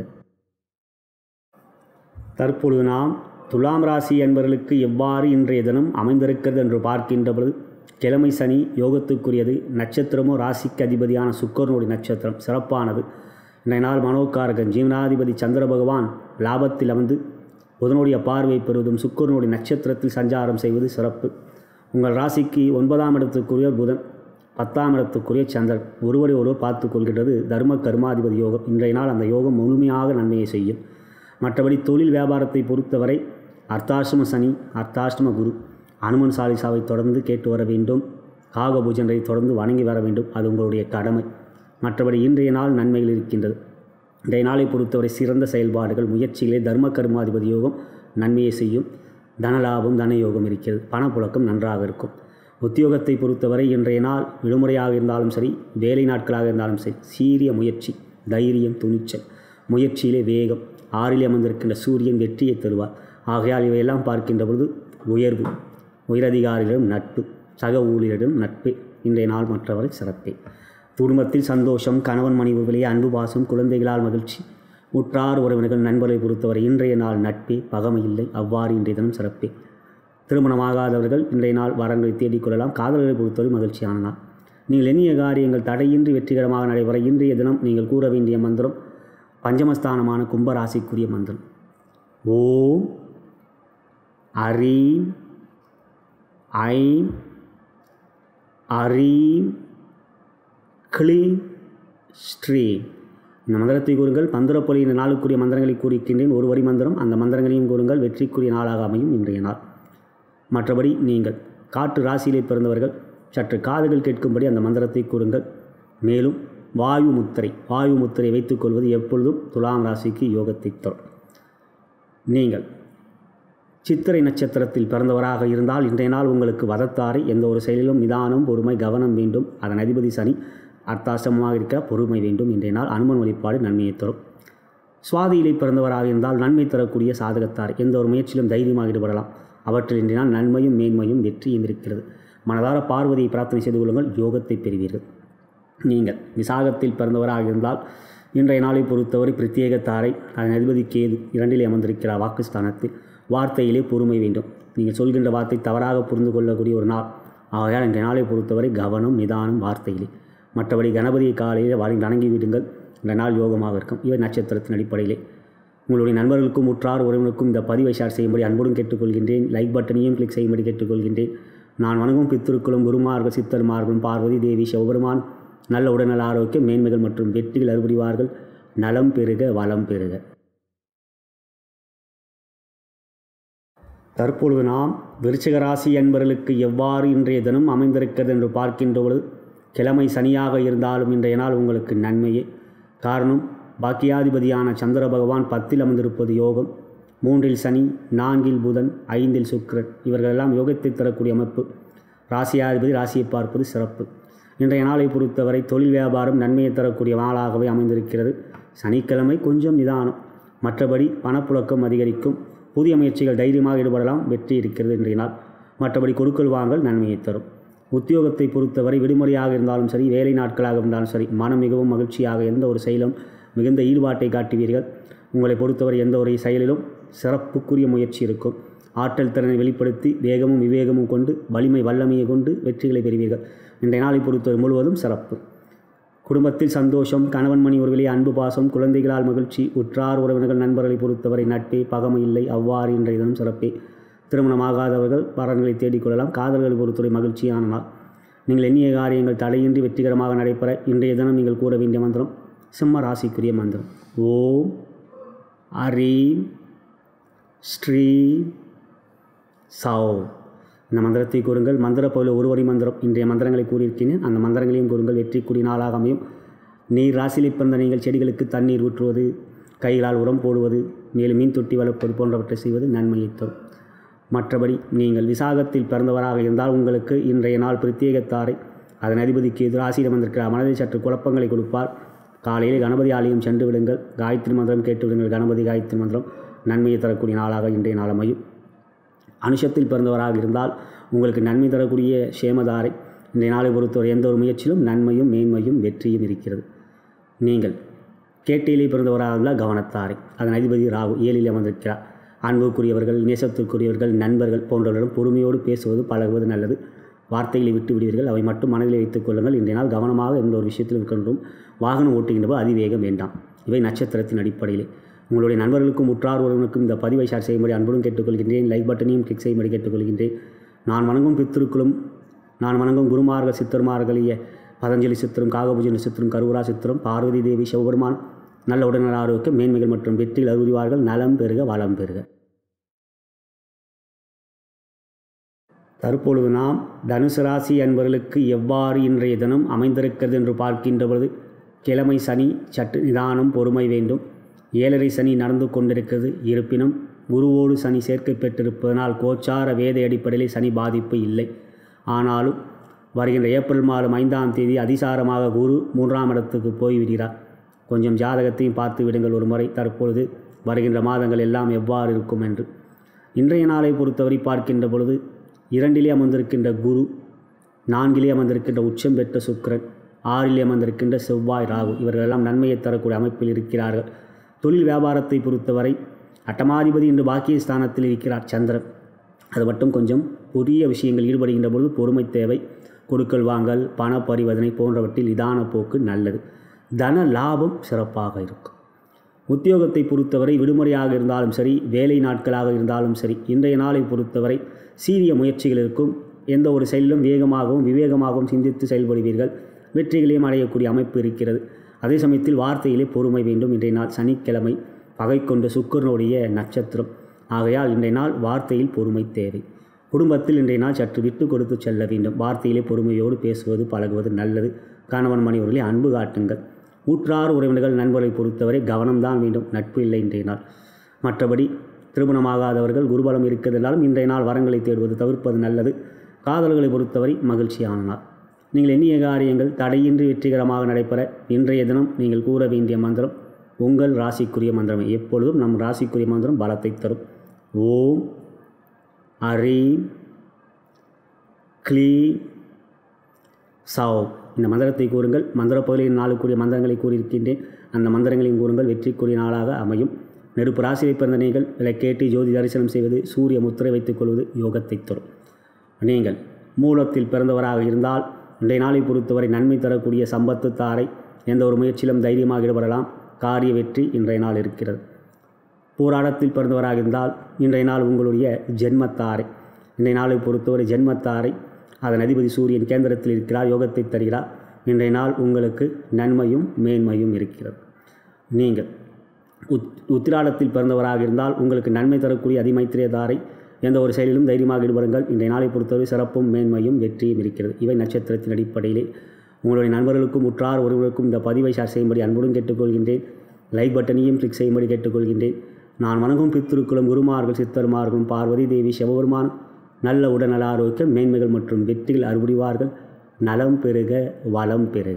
தற்பொழுது நாம் துலாம் ராசி என்பவர்களுக்கு எவ்வாறு இன்றைய தினம் அமைந்திருக்கிறது என்று பார்க்கின்ற பொழுது கிழமை சனி யோகத்துக்குரியது நட்சத்திரமோ ராசிக்கு அதிபதியான சுக்கரனுடைய நட்சத்திரம் சிறப்பானது இன்றைய நாள் மனோகாரகன் ஜீவனாதிபதி சந்திர பகவான் லாபத்தில் அமர்ந்து புதனுடைய பார்வை பெறுவதும் சுக்கரனுடைய நட்சத்திரத்தில் சஞ்சாரம் செய்வது சிறப்பு உங்கள் ராசிக்கு ஒன்பதாம் இடத்துக்குரிய புதன் பத்தாம் இடத்துக்குரிய சந்திரன் ஒருவரை ஒருவர் பார்த்து கொள்கின்றது தர்ம கர்மாதிபதி யோகம் இன்றைய நாள் அந்த யோகம் முழுமையாக நன்மையை செய்யும் மற்றபடி தொழில் வியாபாரத்தை பொறுத்தவரை அர்த்தாஷ்டம சனி அர்த்தாஷ்டம குரு அனுமன் சாலிசாவை தொடர்ந்து கேட்டு வர வேண்டும் காகபூஜனை தொடர்ந்து வணங்கி வர வேண்டும் அது உங்களுடைய கடமை மற்றபடி இன்றைய நாள் நன்மைகள் இருக்கின்றது இன்றைய நாளை பொறுத்தவரை சிறந்த செயல்பாடுகள் முயற்சிகளே தர்ம கர்மாதிபதி யோகம் நன்மையை செய்யும் தனலாபம் தனயோகம் இருக்கிறது பணப்புழக்கம் நன்றாக இருக்கும் உத்தியோகத்தை பொறுத்தவரை இன்றைய நாள் விடுமுறையாக இருந்தாலும் சரி வேலை நாட்களாக இருந்தாலும் சரி சீரிய முயற்சி தைரியம் துணிச்சல் முயற்சியிலே வேகம் ஆறில் அமர்ந்திருக்கின்ற சூரியன் வெற்றியை தருவார் ஆகையால் இவையெல்லாம் பார்க்கின்ற பொழுது உயர்வு உயரதிகாரிகளிடம் நட்பு சக ஊழியரிடம் நட்பு இன்றைய நாள் மற்றவரை சிறப்பே குடும்பத்தில் சந்தோஷம் கணவன் மனைவிகளே அன்பு பாசம் குழந்தைகளால் மகிழ்ச்சி உற்றார் உறவினர்கள் நண்பர்களை பொறுத்தவரை இன்றைய நாள் நட்பே பகமை இல்லை அவ்வாறு இன்றைய தினம் சிறப்பே திருமணமாகாதவர்கள் இன்றைய நாள் வரங்களை தேடிக்கொள்ளலாம் காதல்களை பொறுத்தவரை மகிழ்ச்சியான நாள் நீங்கள் எண்ணிய காரியங்கள் தடையின்றி வெற்றிகரமாக நடைபெற இன்றைய தினம் நீங்கள் கூற வேண்டிய மந்திரம் பஞ்சமஸ்தானமான கும்பராசிக்குரிய மந்திரம் ஓம் அரீம் ஐம் அரீம் க்ளீம் ஸ்ரீம் இந்த மந்திரத்தை கூறுங்கள் மந்திரப்பொலி இந்த நாளுக்குரிய மந்திரங்களை கூறியிருக்கின்றேன் ஒரு வரி மந்திரம் அந்த மந்திரங்களையும் கூறுங்கள் வெற்றிக்குரிய நாளாக அமையும் இன்றைய நாள் மற்றபடி நீங்கள் காற்று ராசியிலே பிறந்தவர்கள் சற்று காதுகள் கேட்கும்படி அந்த மந்திரத்தை கூறுங்கள் மேலும் வாயு முத்திரை வாயு முத்திரை வைத்துக்கொள்வது எப்பொழுதும் துலாம் ராசிக்கு யோகத்தை தரும் நீங்கள் சித்திரை நட்சத்திரத்தில் பிறந்தவராக இருந்தால் இன்றைய நாள் உங்களுக்கு வதத்தாரை எந்த ஒரு செயலிலும் நிதானம் பொறுமை கவனம் வேண்டும் அதன் அதிபதி சனி அர்த்தாசிரமமாக இருக்க பொறுமை வேண்டும் இன்றைய நாள் அனுமன் வழிபாடு நன்மையை தரும் சுவாதியிலே பிறந்தவராக இருந்தால் நன்மை தரக்கூடிய சாதகத்தார் எந்த ஒரு முயற்சியிலும் தைரியமாக ஈடுபடலாம் அவற்றில் இன்றைய நாள் நன்மையும் மேன்மையும் வெற்றியும் இருக்கிறது மனதார பார்வதியை பிரார்த்தனை செய்து கொள்ளுங்கள் யோகத்தை பெறுவீர்கள் நீங்கள் விசாகத்தில் பிறந்தவராக இருந்தால் இன்றைய நாளை பொறுத்தவரை பிரத்யேக தாரை அதன் அதிபதி கேது இரண்டிலே அமர்ந்திருக்கிறார் வாக்குஸ்தானத்தில் வார்த்தையிலே பொறுமை வேண்டும் நீங்கள் சொல்கின்ற வார்த்தை தவறாக புரிந்து கொள்ளக்கூடிய ஒரு நாள் ஆகையால் இன்றைய நாளை பொறுத்தவரை கவனம் நிதானம் வார்த்தையிலே மற்றபடி கணபதியை காலையில் வாரி வணங்கி விடுங்கள் இந்த நாள் யோகமாக இருக்கும் இவை நட்சத்திரத்தின் அடிப்படையிலே உங்களுடைய நண்பர்களுக்கும் உற்றார் உறவினருக்கும் இந்த பதிவை ஷேர் செய்யும்படி அன்புடன் கேட்டுக்கொள்கின்றேன் லைக் பட்டனையும் கிளிக் செய்யும்படி கேட்டுக்கொள்கின்றேன் நான் வணங்கும் பித்திருக்களும் குருமார்கள் சித்தர்மார்களும் பார்வதி தேவி சிவபெருமான் நல்ல உடல்நல ஆரோக்கியம் மேன்மைகள் மற்றும் வெற்றிகள் அறுபடிவார்கள் நலம் பெருக வளம் பெருக தற்பொழுது நாம் விருச்சிக ராசி என்பவர்களுக்கு எவ்வாறு இன்றைய தினம் அமைந்திருக்கிறது என்று பார்க்கின்ற பொழுது கிழமை சனியாக இருந்தாலும் இன்றைய நாள் உங்களுக்கு நன்மையே காரணம் பாக்கியாதிபதியான சந்திர பகவான் பத்தில் அமர்ந்திருப்பது யோகம் மூன்றில் சனி நான்கில் புதன் ஐந்தில் சுக்கிரன் இவர்களெல்லாம் யோகத்தை தரக்கூடிய அமைப்பு ராசியாதிபதி ராசியை பார்ப்பது சிறப்பு இன்றைய நாளை பொறுத்தவரை தொழில் வியாபாரம் நன்மையை தரக்கூடிய நாளாகவே அமைந்திருக்கிறது சனிக்கிழமை கொஞ்சம் நிதானம் மற்றபடி பணப்புழக்கம் அதிகரிக்கும் புதிய முயற்சிகள் தைரியமாக ஈடுபடலாம் வெற்றி இருக்கிறது இன்றைய நாள் மற்றபடி கொடுக்கல் வாங்கல் நன்மையை தரும் உத்தியோகத்தை பொறுத்தவரை விடுமுறையாக இருந்தாலும் சரி வேலை நாட்களாக இருந்தாலும் சரி மனம் மிகவும் மகிழ்ச்சியாக எந்த ஒரு செயலும் மிகுந்த ஈடுபாட்டை காட்டுவீர்கள் உங்களை பொறுத்தவரை எந்த ஒரு செயலிலும் சிறப்புக்குரிய முயற்சி இருக்கும் ஆற்றல் திறனை வெளிப்படுத்தி வேகமும் விவேகமும் கொண்டு வலிமை வல்லமையை கொண்டு வெற்றிகளை பெறுவீர்கள் இன்றைய நாளை பொறுத்தவரை முழுவதும் சிறப்பு குடும்பத்தில் சந்தோஷம் கணவன் மணி உறவிலே அன்பு பாசம் குழந்தைகளால் மகிழ்ச்சி உற்றார் உறவினர்கள் நண்பர்களை பொறுத்தவரை நட்பே பகமை இல்லை அவ்வாறு இன்றைய தினம் சிறப்பே திருமணமாகாதவர்கள் வரன்களை தேடிக்கொள்ளலாம் காதல்களை பொறுத்தவரை மகிழ்ச்சியான நாள் நீங்கள் எண்ணிய காரியங்கள் தடையின்றி வெற்றிகரமாக நடைபெற இன்றைய தினம் நீங்கள் கூற வேண்டிய மந்திரம் சிம்ம ராசிக்குரிய மந்திரம் ஓம் அரீம் ஸ்ரீ சௌ இந்த மந்திரத்தை கூறுங்கள் மந்திர பகுதியில் ஒருவரி மந்திரம் இன்றைய மந்திரங்களை கூறியிருக்கிறேன் அந்த மந்திரங்களையும் கூறுங்கள் வெற்றிக்குரிய நாளாக அமையும் நீர் ராசியில் பிறந்த நீங்கள் செடிகளுக்கு தண்ணீர் ஊற்றுவது கைகளால் உரம் போடுவது மேலும் மீன் தொட்டி வளர்ப்பது போன்றவற்றை செய்வது நன்மையை தரும் மற்றபடி நீங்கள் விசாகத்தில் பிறந்தவராக இருந்தால் உங்களுக்கு இன்றைய நாள் பிரத்யேகத்தாரை அதன் அதிபதிக்கு எதிர் ராசியிடம் வந்திருக்கிற மனதில் சற்று குழப்பங்களை கொடுப்பார் காலையில் கணபதி ஆலயம் சென்று விடுங்கள் காயத்ரி மந்திரம் கேட்டு விடுங்கள் கணபதி காயத்ரி மந்திரம் நன்மையை தரக்கூடிய நாளாக இன்றைய நாள் அமையும் அனுஷத்தில் பிறந்தவராக இருந்தால் உங்களுக்கு நன்மை தரக்கூடிய சேமதாரை இன்றைய நாளை பொறுத்தவரை எந்த ஒரு முயற்சியிலும் நன்மையும் மேன்மையும் வெற்றியும் இருக்கிறது நீங்கள் கேட்டையிலே பிறந்தவராக இருந்தால் கவனத்தாரை அதன் அதிபதி ராகு ஏழில் அமர்ந்திருக்கிறார் அன்புக்குரியவர்கள் நேசத்திற்குரியவர்கள் நண்பர்கள் போன்றவர்களிடம் பொறுமையோடு பேசுவது பழகுவது நல்லது வார்த்தைகளை விட்டு விடுவீர்கள் அவை மட்டும் மனதில் வைத்துக் கொள்ளுங்கள் இன்றைய நாள் கவனமாக எந்த ஒரு விஷயத்தில் இருக்கின்றோம் வாகனம் ஓட்டுகின்றபோது அதிவேகம் வேண்டாம் இவை நட்சத்திரத்தின் அடிப்படையிலே உங்களுடைய நண்பர்களுக்கும் உற்றார் உறவினருக்கும் இந்த பதிவை ஷேர் செய்யும்படி அன்புடன் கேட்டுக்கொள்கின்றேன் லைக் பட்டனையும் கிளிக் செய்யும்படி கேட்டுக்கொள்கின்றேன் நான் வணங்கும் பித்திருக்களும் நான் வணங்கும் குருமார்கள் சித்தர்மார்களிய பதஞ்சலி சித்திரம் காகபூஜன சித்திரம் கருவரா சித்திரம் பார்வதி தேவி சிவபெருமான் நல்ல உடல்நல ஆரோக்கியம் மேன்மைகள் மற்றும் வெற்றிகள் அறிவார்கள் நலம் பெறுக வளம் பெறுக தற்பொழுது நாம் தனுசு ராசி அன்பர்களுக்கு எவ்வாறு இன்றைய தினம் அமைந்திருக்கிறது என்று பார்க்கின்ற பொழுது கிழமை சனி சற்று நிதானம் பொறுமை வேண்டும் ஏழரை சனி நடந்து கொண்டிருக்கிறது இருப்பினும் குருவோடு சனி சேர்க்கை பெற்றிருப்பதனால் கோச்சார வேத அடிப்படையில் சனி பாதிப்பு இல்லை ஆனாலும் வருகின்ற ஏப்ரல் மாதம் ஐந்தாம் தேதி அதிசாரமாக குரு மூன்றாம் இடத்துக்கு போய்விடுகிறார் கொஞ்சம் ஜாதகத்தையும் பார்த்து விடுங்கள் ஒரு முறை தற்பொழுது வருகின்ற மாதங்கள் எல்லாம் எவ்வாறு இருக்கும் என்று இன்றைய நாளை பொறுத்தவரை பார்க்கின்ற பொழுது இரண்டிலே அமர்ந்திருக்கின்ற குரு நான்கிலே அமர்ந்திருக்கின்ற உச்சம் பெற்ற சுக்கிரன் ஆறிலே அமர்ந்திருக்கின்ற செவ்வாய் ராகு இவர்களெல்லாம் நன்மையை தரக்கூடிய அமைப்பில் இருக்கிறார்கள் தொழில் வியாபாரத்தை பொறுத்தவரை அட்டமாதிபதி என்று பாக்கிய ஸ்தானத்தில் இருக்கிறார் சந்திரன் அது மட்டும் கொஞ்சம் புதிய விஷயங்கள் ஈடுபடுகின்ற பொழுது பொறுமை தேவை கொடுக்கல் வாங்கல் பண பரிவர்த்தனை போன்றவற்றில் நிதான போக்கு நல்லது தன லாபம் சிறப்பாக இருக்கும் உத்தியோகத்தை பொறுத்தவரை விடுமுறையாக இருந்தாலும் சரி வேலை நாட்களாக இருந்தாலும் சரி இன்றைய நாளை பொறுத்தவரை சீரிய முயற்சிகள் இருக்கும் எந்த ஒரு செயலிலும் வேகமாகவும் விவேகமாகவும் சிந்தித்து செயல்படுவீர்கள் வெற்றிகளையும் அடையக்கூடிய அமைப்பு இருக்கிறது அதே சமயத்தில் வார்த்தையிலே பொறுமை வேண்டும் இன்றைய நாள் சனிக்கிழமை பகை கொண்ட சுக்கரனுடைய நட்சத்திரம் ஆகையால் இன்றைய நாள் வார்த்தையில் பொறுமை தேவை குடும்பத்தில் இன்றைய நாள் சற்று விட்டு கொடுத்து செல்ல வேண்டும் வார்த்தையிலே பொறுமையோடு பேசுவது பழகுவது நல்லது கணவன் மனைவர்களே அன்பு காட்டுங்கள் ஊற்றார் உறவினர்கள் நண்பர்களை பொறுத்தவரை கவனம்தான் வேண்டும் நட்பு இல்லை இன்றைய நாள் மற்றபடி திருமணமாகாதவர்கள் குருபலம் இருக்கிறதாலும் இன்றைய நாள் வரங்களை தேடுவது தவிர்ப்பது நல்லது காதல்களை பொறுத்தவரை மகிழ்ச்சியான நாள் நீங்கள் எண்ணிய காரியங்கள் தடையின்றி வெற்றிகரமாக நடைபெற இன்றைய தினம் நீங்கள் கூற வேண்டிய மந்திரம் உங்கள் ராசிக்குரிய மந்திரமே எப்பொழுதும் நம் ராசிக்குரிய மந்திரம் பலத்தை தரும் ஓம் அரீம் க்ளீ சவ் இந்த மந்திரத்தை கூறுங்கள் மந்திர பகுதியில் நாளுக்குரிய மந்திரங்களை கூறியிருக்கின்றேன் அந்த மந்திரங்களையும் கூறுங்கள் வெற்றிக்குரிய நாளாக அமையும் நெருப்பு ராசியை பிறந்த நீங்கள் விளக்கேற்றி ஜோதி தரிசனம் செய்வது சூரிய முத்திரை வைத்துக் கொள்வது யோகத்தை தரும் நீங்கள் மூலத்தில் பிறந்தவராக இருந்தால் இன்றைய நாளை பொறுத்தவரை நன்மை தரக்கூடிய சம்பத்து தாரை எந்த ஒரு முயற்சியிலும் தைரியமாக ஈடுபடலாம் காரிய வெற்றி இன்றைய நாள் இருக்கிறது போராட்டத்தில் பிறந்தவராக இருந்தால் இன்றைய நாள் உங்களுடைய ஜென்மத்தாரை இன்றைய நாளை பொறுத்தவரை ஜென்மத்தாரை அதன் அதிபதி சூரியன் கேந்திரத்தில் இருக்கிறார் யோகத்தை தருகிறார் இன்றைய நாள் உங்களுக்கு நன்மையும் மேன்மையும் இருக்கிறது நீங்கள் உத் உத்திராடத்தில் பிறந்தவராக இருந்தால் உங்களுக்கு நன்மை தரக்கூடிய அதிமைத்திரியதாரை எந்த ஒரு செயலிலும் தைரியமாக ஈடுபடுங்கள் இன்றைய நாளை பொறுத்தவரை சிறப்பும் மேன்மையும் வெற்றியும் இருக்கிறது இவை நட்சத்திரத்தின் அடிப்படையிலே உங்களுடைய நண்பர்களுக்கும் உற்றார் ஒருவருக்கும் இந்த பதிவை ஷேர் செய்யும்படி அன்புடன் கேட்டுக்கொள்கின்றேன் லைக் பட்டனையும் கிளிக் செய்யும்படி கேட்டுக்கொள்கின்றேன் நான் வணங்கும் பித்திருக்குளம் குருமார்கள் சித்தர்மார்களும் பார்வதி தேவி சிவபெருமான் நல்ல உடல்நல ஆரோக்கியம் மேன்மைகள் மற்றும் வெற்றிகள் அறுபடிவார்கள் நலம் பெறுக வளம் பெறுக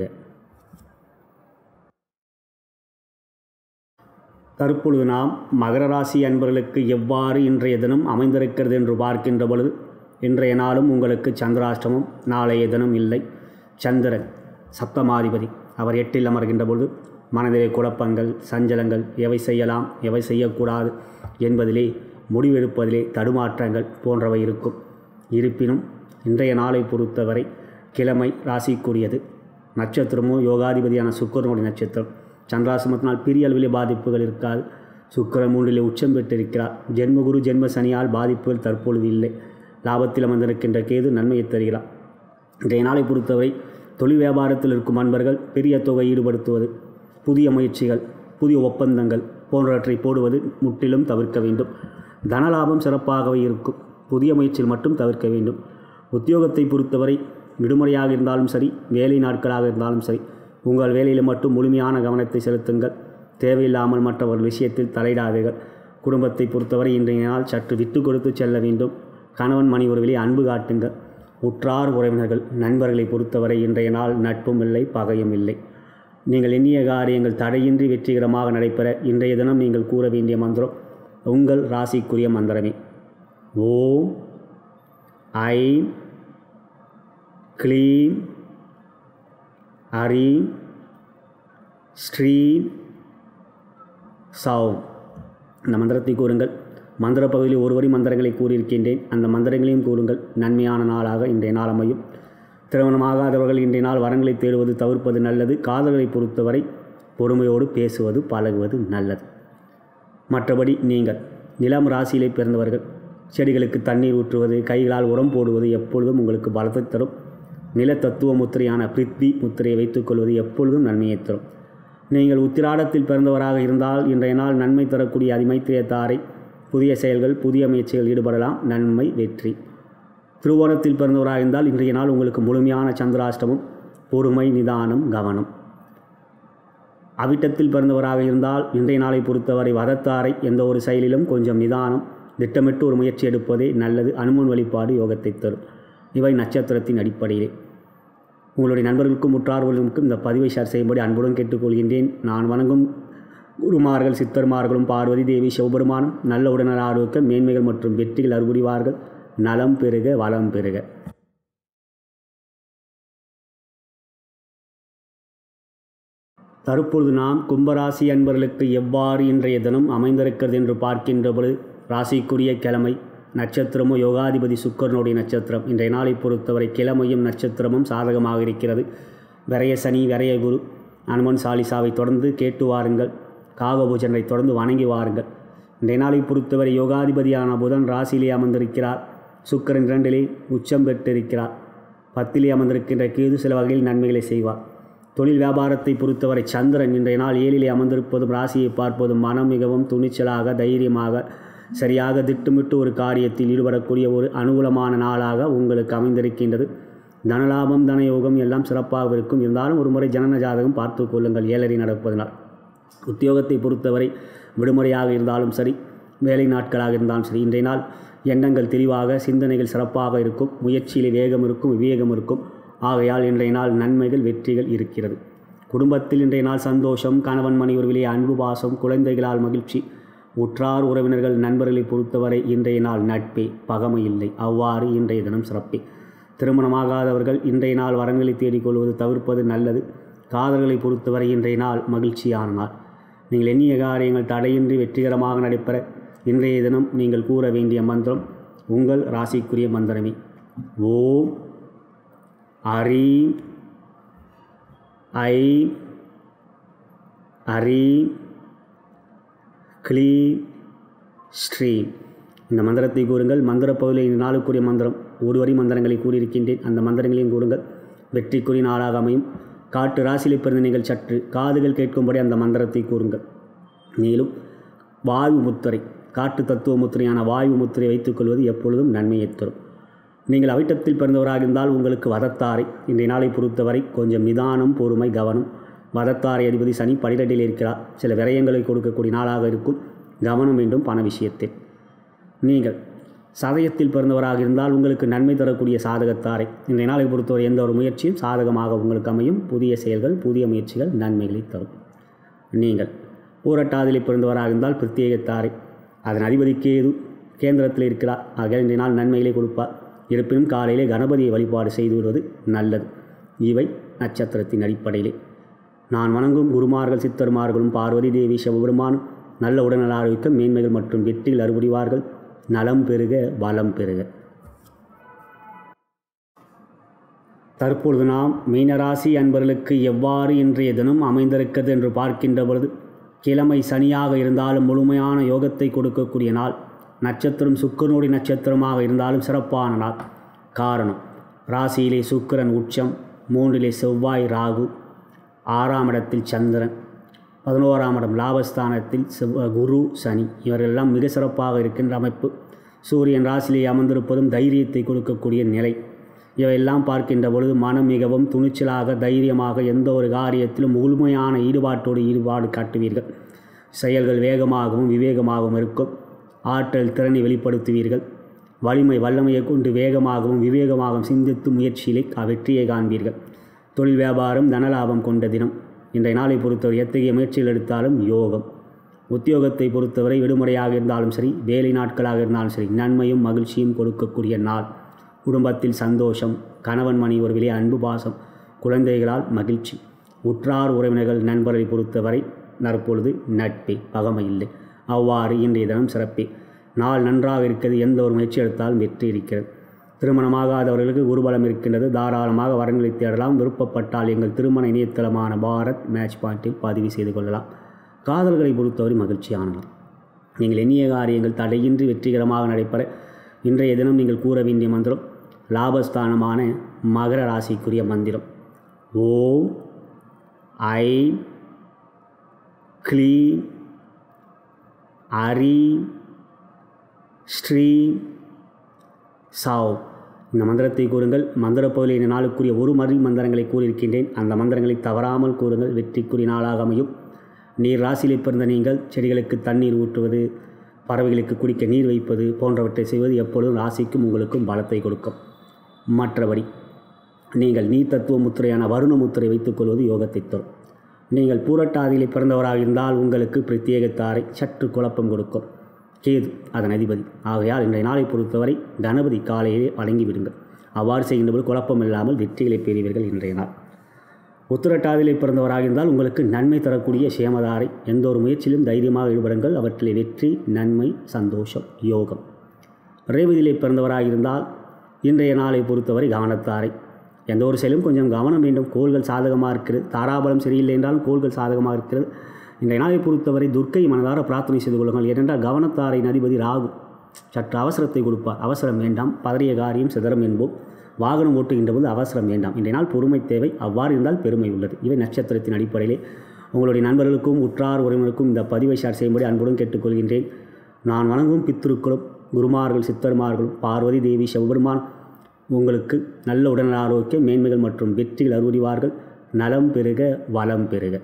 தற்பொழுது நாம் மகர ராசி அன்பர்களுக்கு எவ்வாறு இன்றைய தினம் அமைந்திருக்கிறது என்று பார்க்கின்ற பொழுது இன்றைய நாளும் உங்களுக்கு சந்திராஷ்டமம் நாளைய தினம் இல்லை சந்திரன் சப்தமாதிபதி அவர் எட்டில் அமர்கின்ற பொழுது மனதிலே குழப்பங்கள் சஞ்சலங்கள் எவை செய்யலாம் எவை செய்யக்கூடாது என்பதிலே முடிவெடுப்பதிலே தடுமாற்றங்கள் போன்றவை இருக்கும் இருப்பினும் இன்றைய நாளை பொறுத்தவரை கிழமை ராசிக்குரியது நட்சத்திரமோ யோகாதிபதியான சுக்கரனுடைய நட்சத்திரம் சந்திராசிரமத்தினால் பெரிய அளவிலே பாதிப்புகள் இருக்காது சுக்கரன் மூன்றிலே உச்சம் பெற்றிருக்கிறார் ஜென்மகுரு ஜென்ம சனியால் பாதிப்புகள் தற்பொழுது இல்லை லாபத்தில் அமர்ந்திருக்கின்ற கேது நன்மையை தருகிறார் இன்றைய நாளை பொறுத்தவரை தொழில் வியாபாரத்தில் இருக்கும் அன்பர்கள் பெரிய தொகை ஈடுபடுத்துவது புதிய முயற்சிகள் புதிய ஒப்பந்தங்கள் போன்றவற்றை போடுவது முற்றிலும் தவிர்க்க வேண்டும் தனலாபம் சிறப்பாகவே இருக்கும் புதிய முயற்சியில் மட்டும் தவிர்க்க வேண்டும் உத்தியோகத்தை பொறுத்தவரை விடுமுறையாக இருந்தாலும் சரி வேலை நாட்களாக இருந்தாலும் சரி உங்கள் வேலையில் மட்டும் முழுமையான கவனத்தை செலுத்துங்கள் தேவையில்லாமல் மற்றவர்கள் விஷயத்தில் தலையிடாதீர்கள் குடும்பத்தை பொறுத்தவரை இன்றைய நாள் சற்று விட்டு கொடுத்து செல்ல வேண்டும் கணவன் மணி உறவிலே அன்பு காட்டுங்கள் உற்றார் உறவினர்கள் நண்பர்களை பொறுத்தவரை இன்றைய நாள் நட்பும் இல்லை பகையும் இல்லை நீங்கள் எண்ணிய காரியங்கள் தடையின்றி வெற்றிகரமாக நடைபெற இன்றைய தினம் நீங்கள் கூற வேண்டிய மந்திரம் உங்கள் ராசிக்குரிய மந்திரமே ஓம் ஐம் க்ளீம் ஹரீம் ஸ்ரீம் சௌம் இந்த மந்திரத்தை கூறுங்கள் மந்திர பகுதியில் ஒரு வரி மந்திரங்களை கூறியிருக்கின்றேன் அந்த மந்திரங்களையும் கூறுங்கள் நன்மையான நாளாக இன்றைய நாள் அமையும் திருமணமாகாதவர்கள் இன்றைய நாள் வரங்களை தேடுவது தவிர்ப்பது நல்லது காதல்களை பொறுத்தவரை பொறுமையோடு பேசுவது பழகுவது நல்லது மற்றபடி நீங்கள் நிலம் ராசியிலே பிறந்தவர்கள் செடிகளுக்கு தண்ணீர் ஊற்றுவது கைகளால் உரம் போடுவது எப்பொழுதும் உங்களுக்கு பலத்தை தரும் நில தத்துவ முத்திரையான பிரித்வி முத்திரையை வைத்துக்கொள்வது எப்பொழுதும் நன்மையை தரும் நீங்கள் உத்திராடத்தில் பிறந்தவராக இருந்தால் இன்றைய நாள் நன்மை தரக்கூடிய அதிமைத்திரியத்தாரை புதிய செயல்கள் புதிய முயற்சிகள் ஈடுபடலாம் நன்மை வெற்றி திருவோணத்தில் பிறந்தவராக இருந்தால் இன்றைய நாள் உங்களுக்கு முழுமையான சந்திராஷ்டமம் பொறுமை நிதானம் கவனம் அவிட்டத்தில் பிறந்தவராக இருந்தால் இன்றைய நாளை பொறுத்தவரை வதத்தாரை எந்த ஒரு செயலிலும் கொஞ்சம் நிதானம் திட்டமிட்டு ஒரு முயற்சி எடுப்பதே நல்லது அனுமன் வழிபாடு யோகத்தை தரும் இவை நட்சத்திரத்தின் அடிப்படையிலே உங்களுடைய நண்பர்களுக்கும் உற்றார்களுக்கும் இந்த பதிவை ஷேர் செய்யும்படி அன்புடன் கேட்டுக்கொள்கின்றேன் நான் வணங்கும் குருமார்கள் சித்தர்மார்களும் பார்வதி தேவி சிவபெருமானும் நல்ல உடனர ஆரோக்கிய மேன்மைகள் மற்றும் வெற்றிகள் அறுபுரிவார்கள் நலம் பெறுக வளம் பெறுக தற்பொழுது நாம் கும்பராசி அன்பர்களுக்கு எவ்வாறு இன்றைய தினம் அமைந்திருக்கிறது என்று பார்க்கின்ற பொழுது ராசிக்குரிய கிழமை நட்சத்திரமோ யோகாதிபதி சுக்கரனுடைய நட்சத்திரம் இன்றைய நாளை பொறுத்தவரை கிழமையும் நட்சத்திரமும் சாதகமாக இருக்கிறது விரைய சனி விரைய குரு அனுமன் சாலிசாவை தொடர்ந்து கேட்டு வாருங்கள் காகபூஜனை தொடர்ந்து வணங்கி வாருங்கள் இன்றைய நாளை பொறுத்தவரை யோகாதிபதியான புதன் ராசியிலே அமர்ந்திருக்கிறார் சுக்கரன் இரண்டிலே உச்சம் பெற்றிருக்கிறார் பத்திலே அமர்ந்திருக்கின்ற கேது சில வகையில் நன்மைகளை செய்வார் தொழில் வியாபாரத்தை பொறுத்தவரை சந்திரன் இன்றைய நாள் ஏழிலே அமர்ந்திருப்பதும் ராசியை பார்ப்பதும் மனம் மிகவும் துணிச்சலாக தைரியமாக சரியாக திட்டமிட்டு ஒரு காரியத்தில் ஈடுபடக்கூடிய ஒரு அனுகூலமான நாளாக உங்களுக்கு அமைந்திருக்கின்றது தனலாபம் தனயோகம் எல்லாம் சிறப்பாக இருக்கும் இருந்தாலும் ஒரு முறை ஜனன ஜாதகம் பார்த்து கொள்ளுங்கள் ஏழரை நடப்பதனால் உத்தியோகத்தை பொறுத்தவரை விடுமுறையாக இருந்தாலும் சரி வேலை நாட்களாக இருந்தாலும் சரி இன்றைய நாள் எண்ணங்கள் தெளிவாக சிந்தனைகள் சிறப்பாக இருக்கும் முயற்சியிலே வேகம் இருக்கும் விவேகம் இருக்கும் ஆகையால் இன்றைய நாள் நன்மைகள் வெற்றிகள் இருக்கிறது குடும்பத்தில் இன்றைய நாள் சந்தோஷம் கணவன் மணி உறவிலே அன்பு பாசம் குழந்தைகளால் மகிழ்ச்சி உற்றார் உறவினர்கள் நண்பர்களை பொறுத்தவரை இன்றைய நாள் நட்பே பகமை இல்லை அவ்வாறு இன்றைய தினம் சிறப்பே திருமணமாகாதவர்கள் இன்றைய நாள் வரன்களை தேடிக்கொள்வது தவிர்ப்பது நல்லது காதல்களை பொறுத்தவரை இன்றைய நாள் மகிழ்ச்சியான நாள் நீங்கள் எண்ணிய காரியங்கள் தடையின்றி வெற்றிகரமாக நடைபெற இன்றைய தினம் நீங்கள் கூற வேண்டிய மந்திரம் உங்கள் ராசிக்குரிய மந்திரமே ஓம் ஹரீம் ஐம் ஹரீம் க்ளீம் ஸ்ரீம் இந்த மந்திரத்தை கூறுங்கள் மந்திர பகுதியில் இந்த நாளுக்குரிய மந்திரம் ஒரு வரி மந்திரங்களை கூறியிருக்கின்றேன் அந்த மந்திரங்களையும் கூறுங்கள் வெற்றிக்குரிய நாளாக அமையும் காட்டு ராசியிலே பிறந்த நீங்கள் சற்று காதுகள் கேட்கும்படி அந்த மந்திரத்தை கூறுங்கள் மேலும் வாயு முத்திரை காட்டு தத்துவ முத்திரையான வாயு முத்திரை வைத்துக்கொள்வது எப்பொழுதும் நன்மையை தரும் நீங்கள் அவிட்டத்தில் பிறந்தவராக இருந்தால் உங்களுக்கு வதத்தாரை இன்றைய நாளை பொறுத்தவரை கொஞ்சம் நிதானம் பொறுமை கவனம் வதத்தாரை அதிபதி சனி பனிரெண்டில் இருக்கிறார் சில விரயங்களை கொடுக்கக்கூடிய நாளாக இருக்கும் கவனம் வேண்டும் பண விஷயத்தில் நீங்கள் சதயத்தில் பிறந்தவராக இருந்தால் உங்களுக்கு நன்மை தரக்கூடிய சாதகத்தாரை இன்றைய நாளை பொறுத்தவரை எந்த ஒரு முயற்சியும் சாதகமாக உங்களுக்கு அமையும் புதிய செயல்கள் புதிய முயற்சிகள் நன்மைகளை தரும் நீங்கள் பூரட்டாதிலே பிறந்தவராக இருந்தால் பிரத்யேகத்தாரை அதன் அதிபதி கேது கேந்திரத்தில் இருக்கிறார் ஆக இன்றைய நாள் நன்மைகளை கொடுப்பார் இருப்பினும் காலையிலே கணபதியை வழிபாடு செய்து விடுவது நல்லது இவை நட்சத்திரத்தின் அடிப்படையிலே நான் வணங்கும் குருமார்கள் சித்தர்மார்களும் பார்வதி தேவி சிவபெருமானும் நல்ல உடல்நல ஆரோக்கியம் மேன்மைகள் மற்றும் வெற்றிகள் அறுபடிவார்கள் நலம் பெருக வளம் பெருக தற்பொழுது நாம் மீனராசி அன்பர்களுக்கு எவ்வாறு இன்றைய தினம் அமைந்திருக்கிறது என்று பார்க்கின்ற பொழுது கிழமை சனியாக இருந்தாலும் முழுமையான யோகத்தை கொடுக்கக்கூடிய நாள் நட்சத்திரம் சுக்கரனுடைய நட்சத்திரமாக இருந்தாலும் சிறப்பான நாள் காரணம் ராசியிலே சுக்கிரன் உச்சம் மூன்றிலே செவ்வாய் ராகு ஆறாம் இடத்தில் சந்திரன் பதினோராம் இடம் லாபஸ்தானத்தில் செவ் குரு சனி இவர்களெல்லாம் மிக சிறப்பாக இருக்கின்ற அமைப்பு சூரியன் ராசியிலே அமர்ந்திருப்பதும் தைரியத்தை கொடுக்கக்கூடிய நிலை இவையெல்லாம் பார்க்கின்ற பொழுது மனம் மிகவும் துணிச்சலாக தைரியமாக எந்த ஒரு காரியத்திலும் முழுமையான ஈடுபாட்டோடு ஈடுபாடு காட்டுவீர்கள் செயல்கள் வேகமாகவும் விவேகமாகவும் இருக்கும் ஆற்றல் திறனை வெளிப்படுத்துவீர்கள் வலிமை வல்லமையை கொண்டு வேகமாகவும் விவேகமாகவும் சிந்தித்து முயற்சியிலே வெற்றியை காண்பீர்கள் தொழில் வியாபாரம் தனலாபம் கொண்ட தினம் இன்றைய நாளை பொறுத்தவரை எத்தகைய முயற்சிகள் எடுத்தாலும் யோகம் உத்தியோகத்தை பொறுத்தவரை விடுமுறையாக இருந்தாலும் சரி வேலை நாட்களாக இருந்தாலும் சரி நன்மையும் மகிழ்ச்சியும் கொடுக்கக்கூடிய நாள் குடும்பத்தில் சந்தோஷம் கணவன் மணி உறவிலே அன்பு பாசம் குழந்தைகளால் மகிழ்ச்சி உற்றார் உறவினர்கள் நண்பரை பொறுத்தவரை நற்பொழுது நட்பே பகமை இல்லை அவ்வாறு இன்றைய தினம் சிறப்பே நாள் நன்றாக இருக்கிறது எந்த ஒரு முயற்சி எடுத்தாலும் வெற்றி இருக்கிறது திருமணமாகாதவர்களுக்கு குருபலம் இருக்கின்றது தாராளமாக வரன்களை தேடலாம் விருப்பப்பட்டால் எங்கள் திருமண இணையதளமான பாரத் மேட்ச் பாயிண்டில் பதிவு செய்து கொள்ளலாம் காதல்களை பொறுத்தவரை மகிழ்ச்சியானலாம் நீங்கள் எண்ணிய காரியங்கள் தடையின்றி வெற்றிகரமாக நடைபெற இன்றைய தினம் நீங்கள் கூற வேண்டிய மந்திரம் லாபஸ்தானமான மகர ராசிக்குரிய மந்திரம் ஓம் ஐ க்ளீம் அரி ஸ்ரீ சாவ் இந்த மந்திரத்தை கூறுங்கள் மந்திர பகுதியில் இந்த நாளுக்குரிய ஒரு மறு மந்திரங்களை கூறியிருக்கின்றேன் அந்த மந்திரங்களை தவறாமல் கூறுங்கள் வெற்றிக்குரிய நாளாக அமையும் நீர் ராசியிலே பிறந்த நீங்கள் செடிகளுக்கு தண்ணீர் ஊற்றுவது பறவைகளுக்கு குடிக்க நீர் வைப்பது போன்றவற்றை செய்வது எப்பொழுதும் ராசிக்கும் உங்களுக்கும் பலத்தை கொடுக்கும் மற்றபடி நீங்கள் நீர் தத்துவ முத்திரையான வருண முத்திரை வைத்துக்கொள்வது யோகத்தை தரும் நீங்கள் பூரட்டாதியிலே பிறந்தவராக இருந்தால் உங்களுக்கு பிரத்யேக தாரை சற்று குழப்பம் கொடுக்கும் கேது அதன் அதிபதி ஆகையால் இன்றைய நாளை பொறுத்தவரை கணபதி காலையிலே வழங்கி விடுங்கள் அவ்வாறு செய்கின்றபோது குழப்பம் இல்லாமல் வெற்றிகளை பெறுவீர்கள் இன்றைய நாள் உத்திரட்டாதிலே பிறந்தவராக இருந்தால் உங்களுக்கு நன்மை தரக்கூடிய சேமதாரை எந்த ஒரு முயற்சியிலும் தைரியமாக ஈடுபடுங்கள் அவற்றிலே வெற்றி நன்மை சந்தோஷம் யோகம் ரேவதியிலே பிறந்தவராக இருந்தால் இன்றைய நாளை பொறுத்தவரை கவனத்தாரை எந்த ஒரு செயலும் கொஞ்சம் கவனம் வேண்டும் கோள்கள் சாதகமாக இருக்கிறது தாராபலம் சரியில்லை என்றாலும் கோள்கள் சாதகமாக இருக்கிறது இன்றைய நாளை பொறுத்தவரை துர்க்கை மனதார பிரார்த்தனை செய்து கொள்ளுங்கள் ஏனென்றால் கவனத்தாரை அதிபதி ராகு சற்று அவசரத்தை கொடுப்பார் அவசரம் வேண்டாம் பதறிய காரியம் சிதறம் என்போம் வாகனம் ஓட்டுகின்ற போது அவசரம் வேண்டாம் இன்றைய நாள் பொறுமை தேவை அவ்வாறு இருந்தால் பெருமை உள்ளது இவை நட்சத்திரத்தின் அடிப்படையிலே உங்களுடைய நண்பர்களுக்கும் உற்றார் உறவினருக்கும் இந்த பதிவை ஷேர் செய்யும்படி அன்புடன் கேட்டுக்கொள்கின்றேன் நான் வணங்கும் பித்திருக்களும் குருமார்கள் சித்தர்மார்களும் பார்வதி தேவி சிவபெருமான் உங்களுக்கு நல்ல உடல் ஆரோக்கியம் மேன்மைகள் மற்றும் வெற்றிகள் அருள்வார்கள் நலம் பெருக வளம் பெருக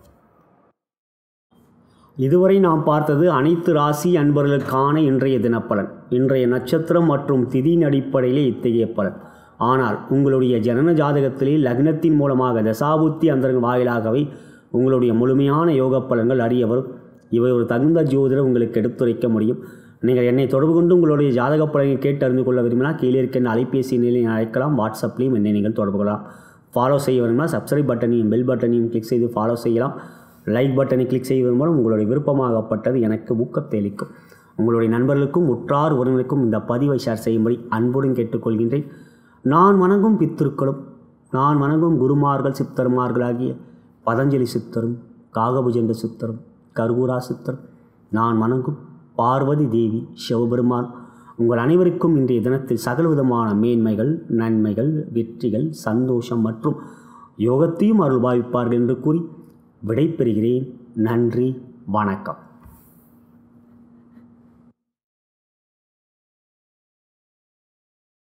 இதுவரை நாம் பார்த்தது அனைத்து ராசி அன்பர்களுக்கான இன்றைய தினப்பலன் இன்றைய நட்சத்திரம் மற்றும் திதியின் அடிப்படையிலே இத்தகைய பலன் ஆனால் உங்களுடைய ஜனன ஜாதகத்திலே லக்னத்தின் மூலமாக தசாபுத்தி அந்தரங்கள் வாயிலாகவே உங்களுடைய முழுமையான யோக பலன்கள் அறிய வரும் இவை ஒரு தகுந்த ஜோதிடர் உங்களுக்கு எடுத்துரைக்க முடியும் நீங்கள் என்னை தொடர்பு கொண்டு உங்களுடைய ஜாதக பலனை கேட்டு அறிந்து கொள்ள விரும்பினால் கீழே இருக்கின்ற அலைபேசி நிலையை அழைக்கலாம் வாட்ஸ்அப்லேயும் என்னை நீங்கள் தொடர்பு கொள்ளலாம் ஃபாலோ செய்ய வேணும்னா சப்ஸ்கிரைப் பட்டனையும் பெல் பட்டனையும் கிளிக் செய்து ஃபாலோ செய்யலாம் லைக் பட்டனை கிளிக் செய்வதன் மூலம் உங்களுடைய விருப்பமாகப்பட்டது எனக்கு ஊக்கத்தை அளிக்கும் உங்களுடைய நண்பர்களுக்கும் உற்றார் உறவினருக்கும் இந்த பதிவை ஷேர் செய்யும்படி அன்புடன் கேட்டுக்கொள்கின்றேன் நான் வணங்கும் பித்திருக்களும் நான் வணங்கும் குருமார்கள் சித்தர்மார்களாகிய பதஞ்சலி சித்தரும் காகபுஜண்ட சித்தரும் கருவூரா சித்தரும் நான் வணங்கும் பார்வதி தேவி சிவபெருமான் உங்கள் அனைவருக்கும் இன்றைய தினத்தில் சகலவிதமான மேன்மைகள் நன்மைகள் வெற்றிகள் சந்தோஷம் மற்றும் யோகத்தையும் அருள் பாவிப்பார்கள் என்று கூறி விடைபெறுகிறேன் நன்றி வணக்கம்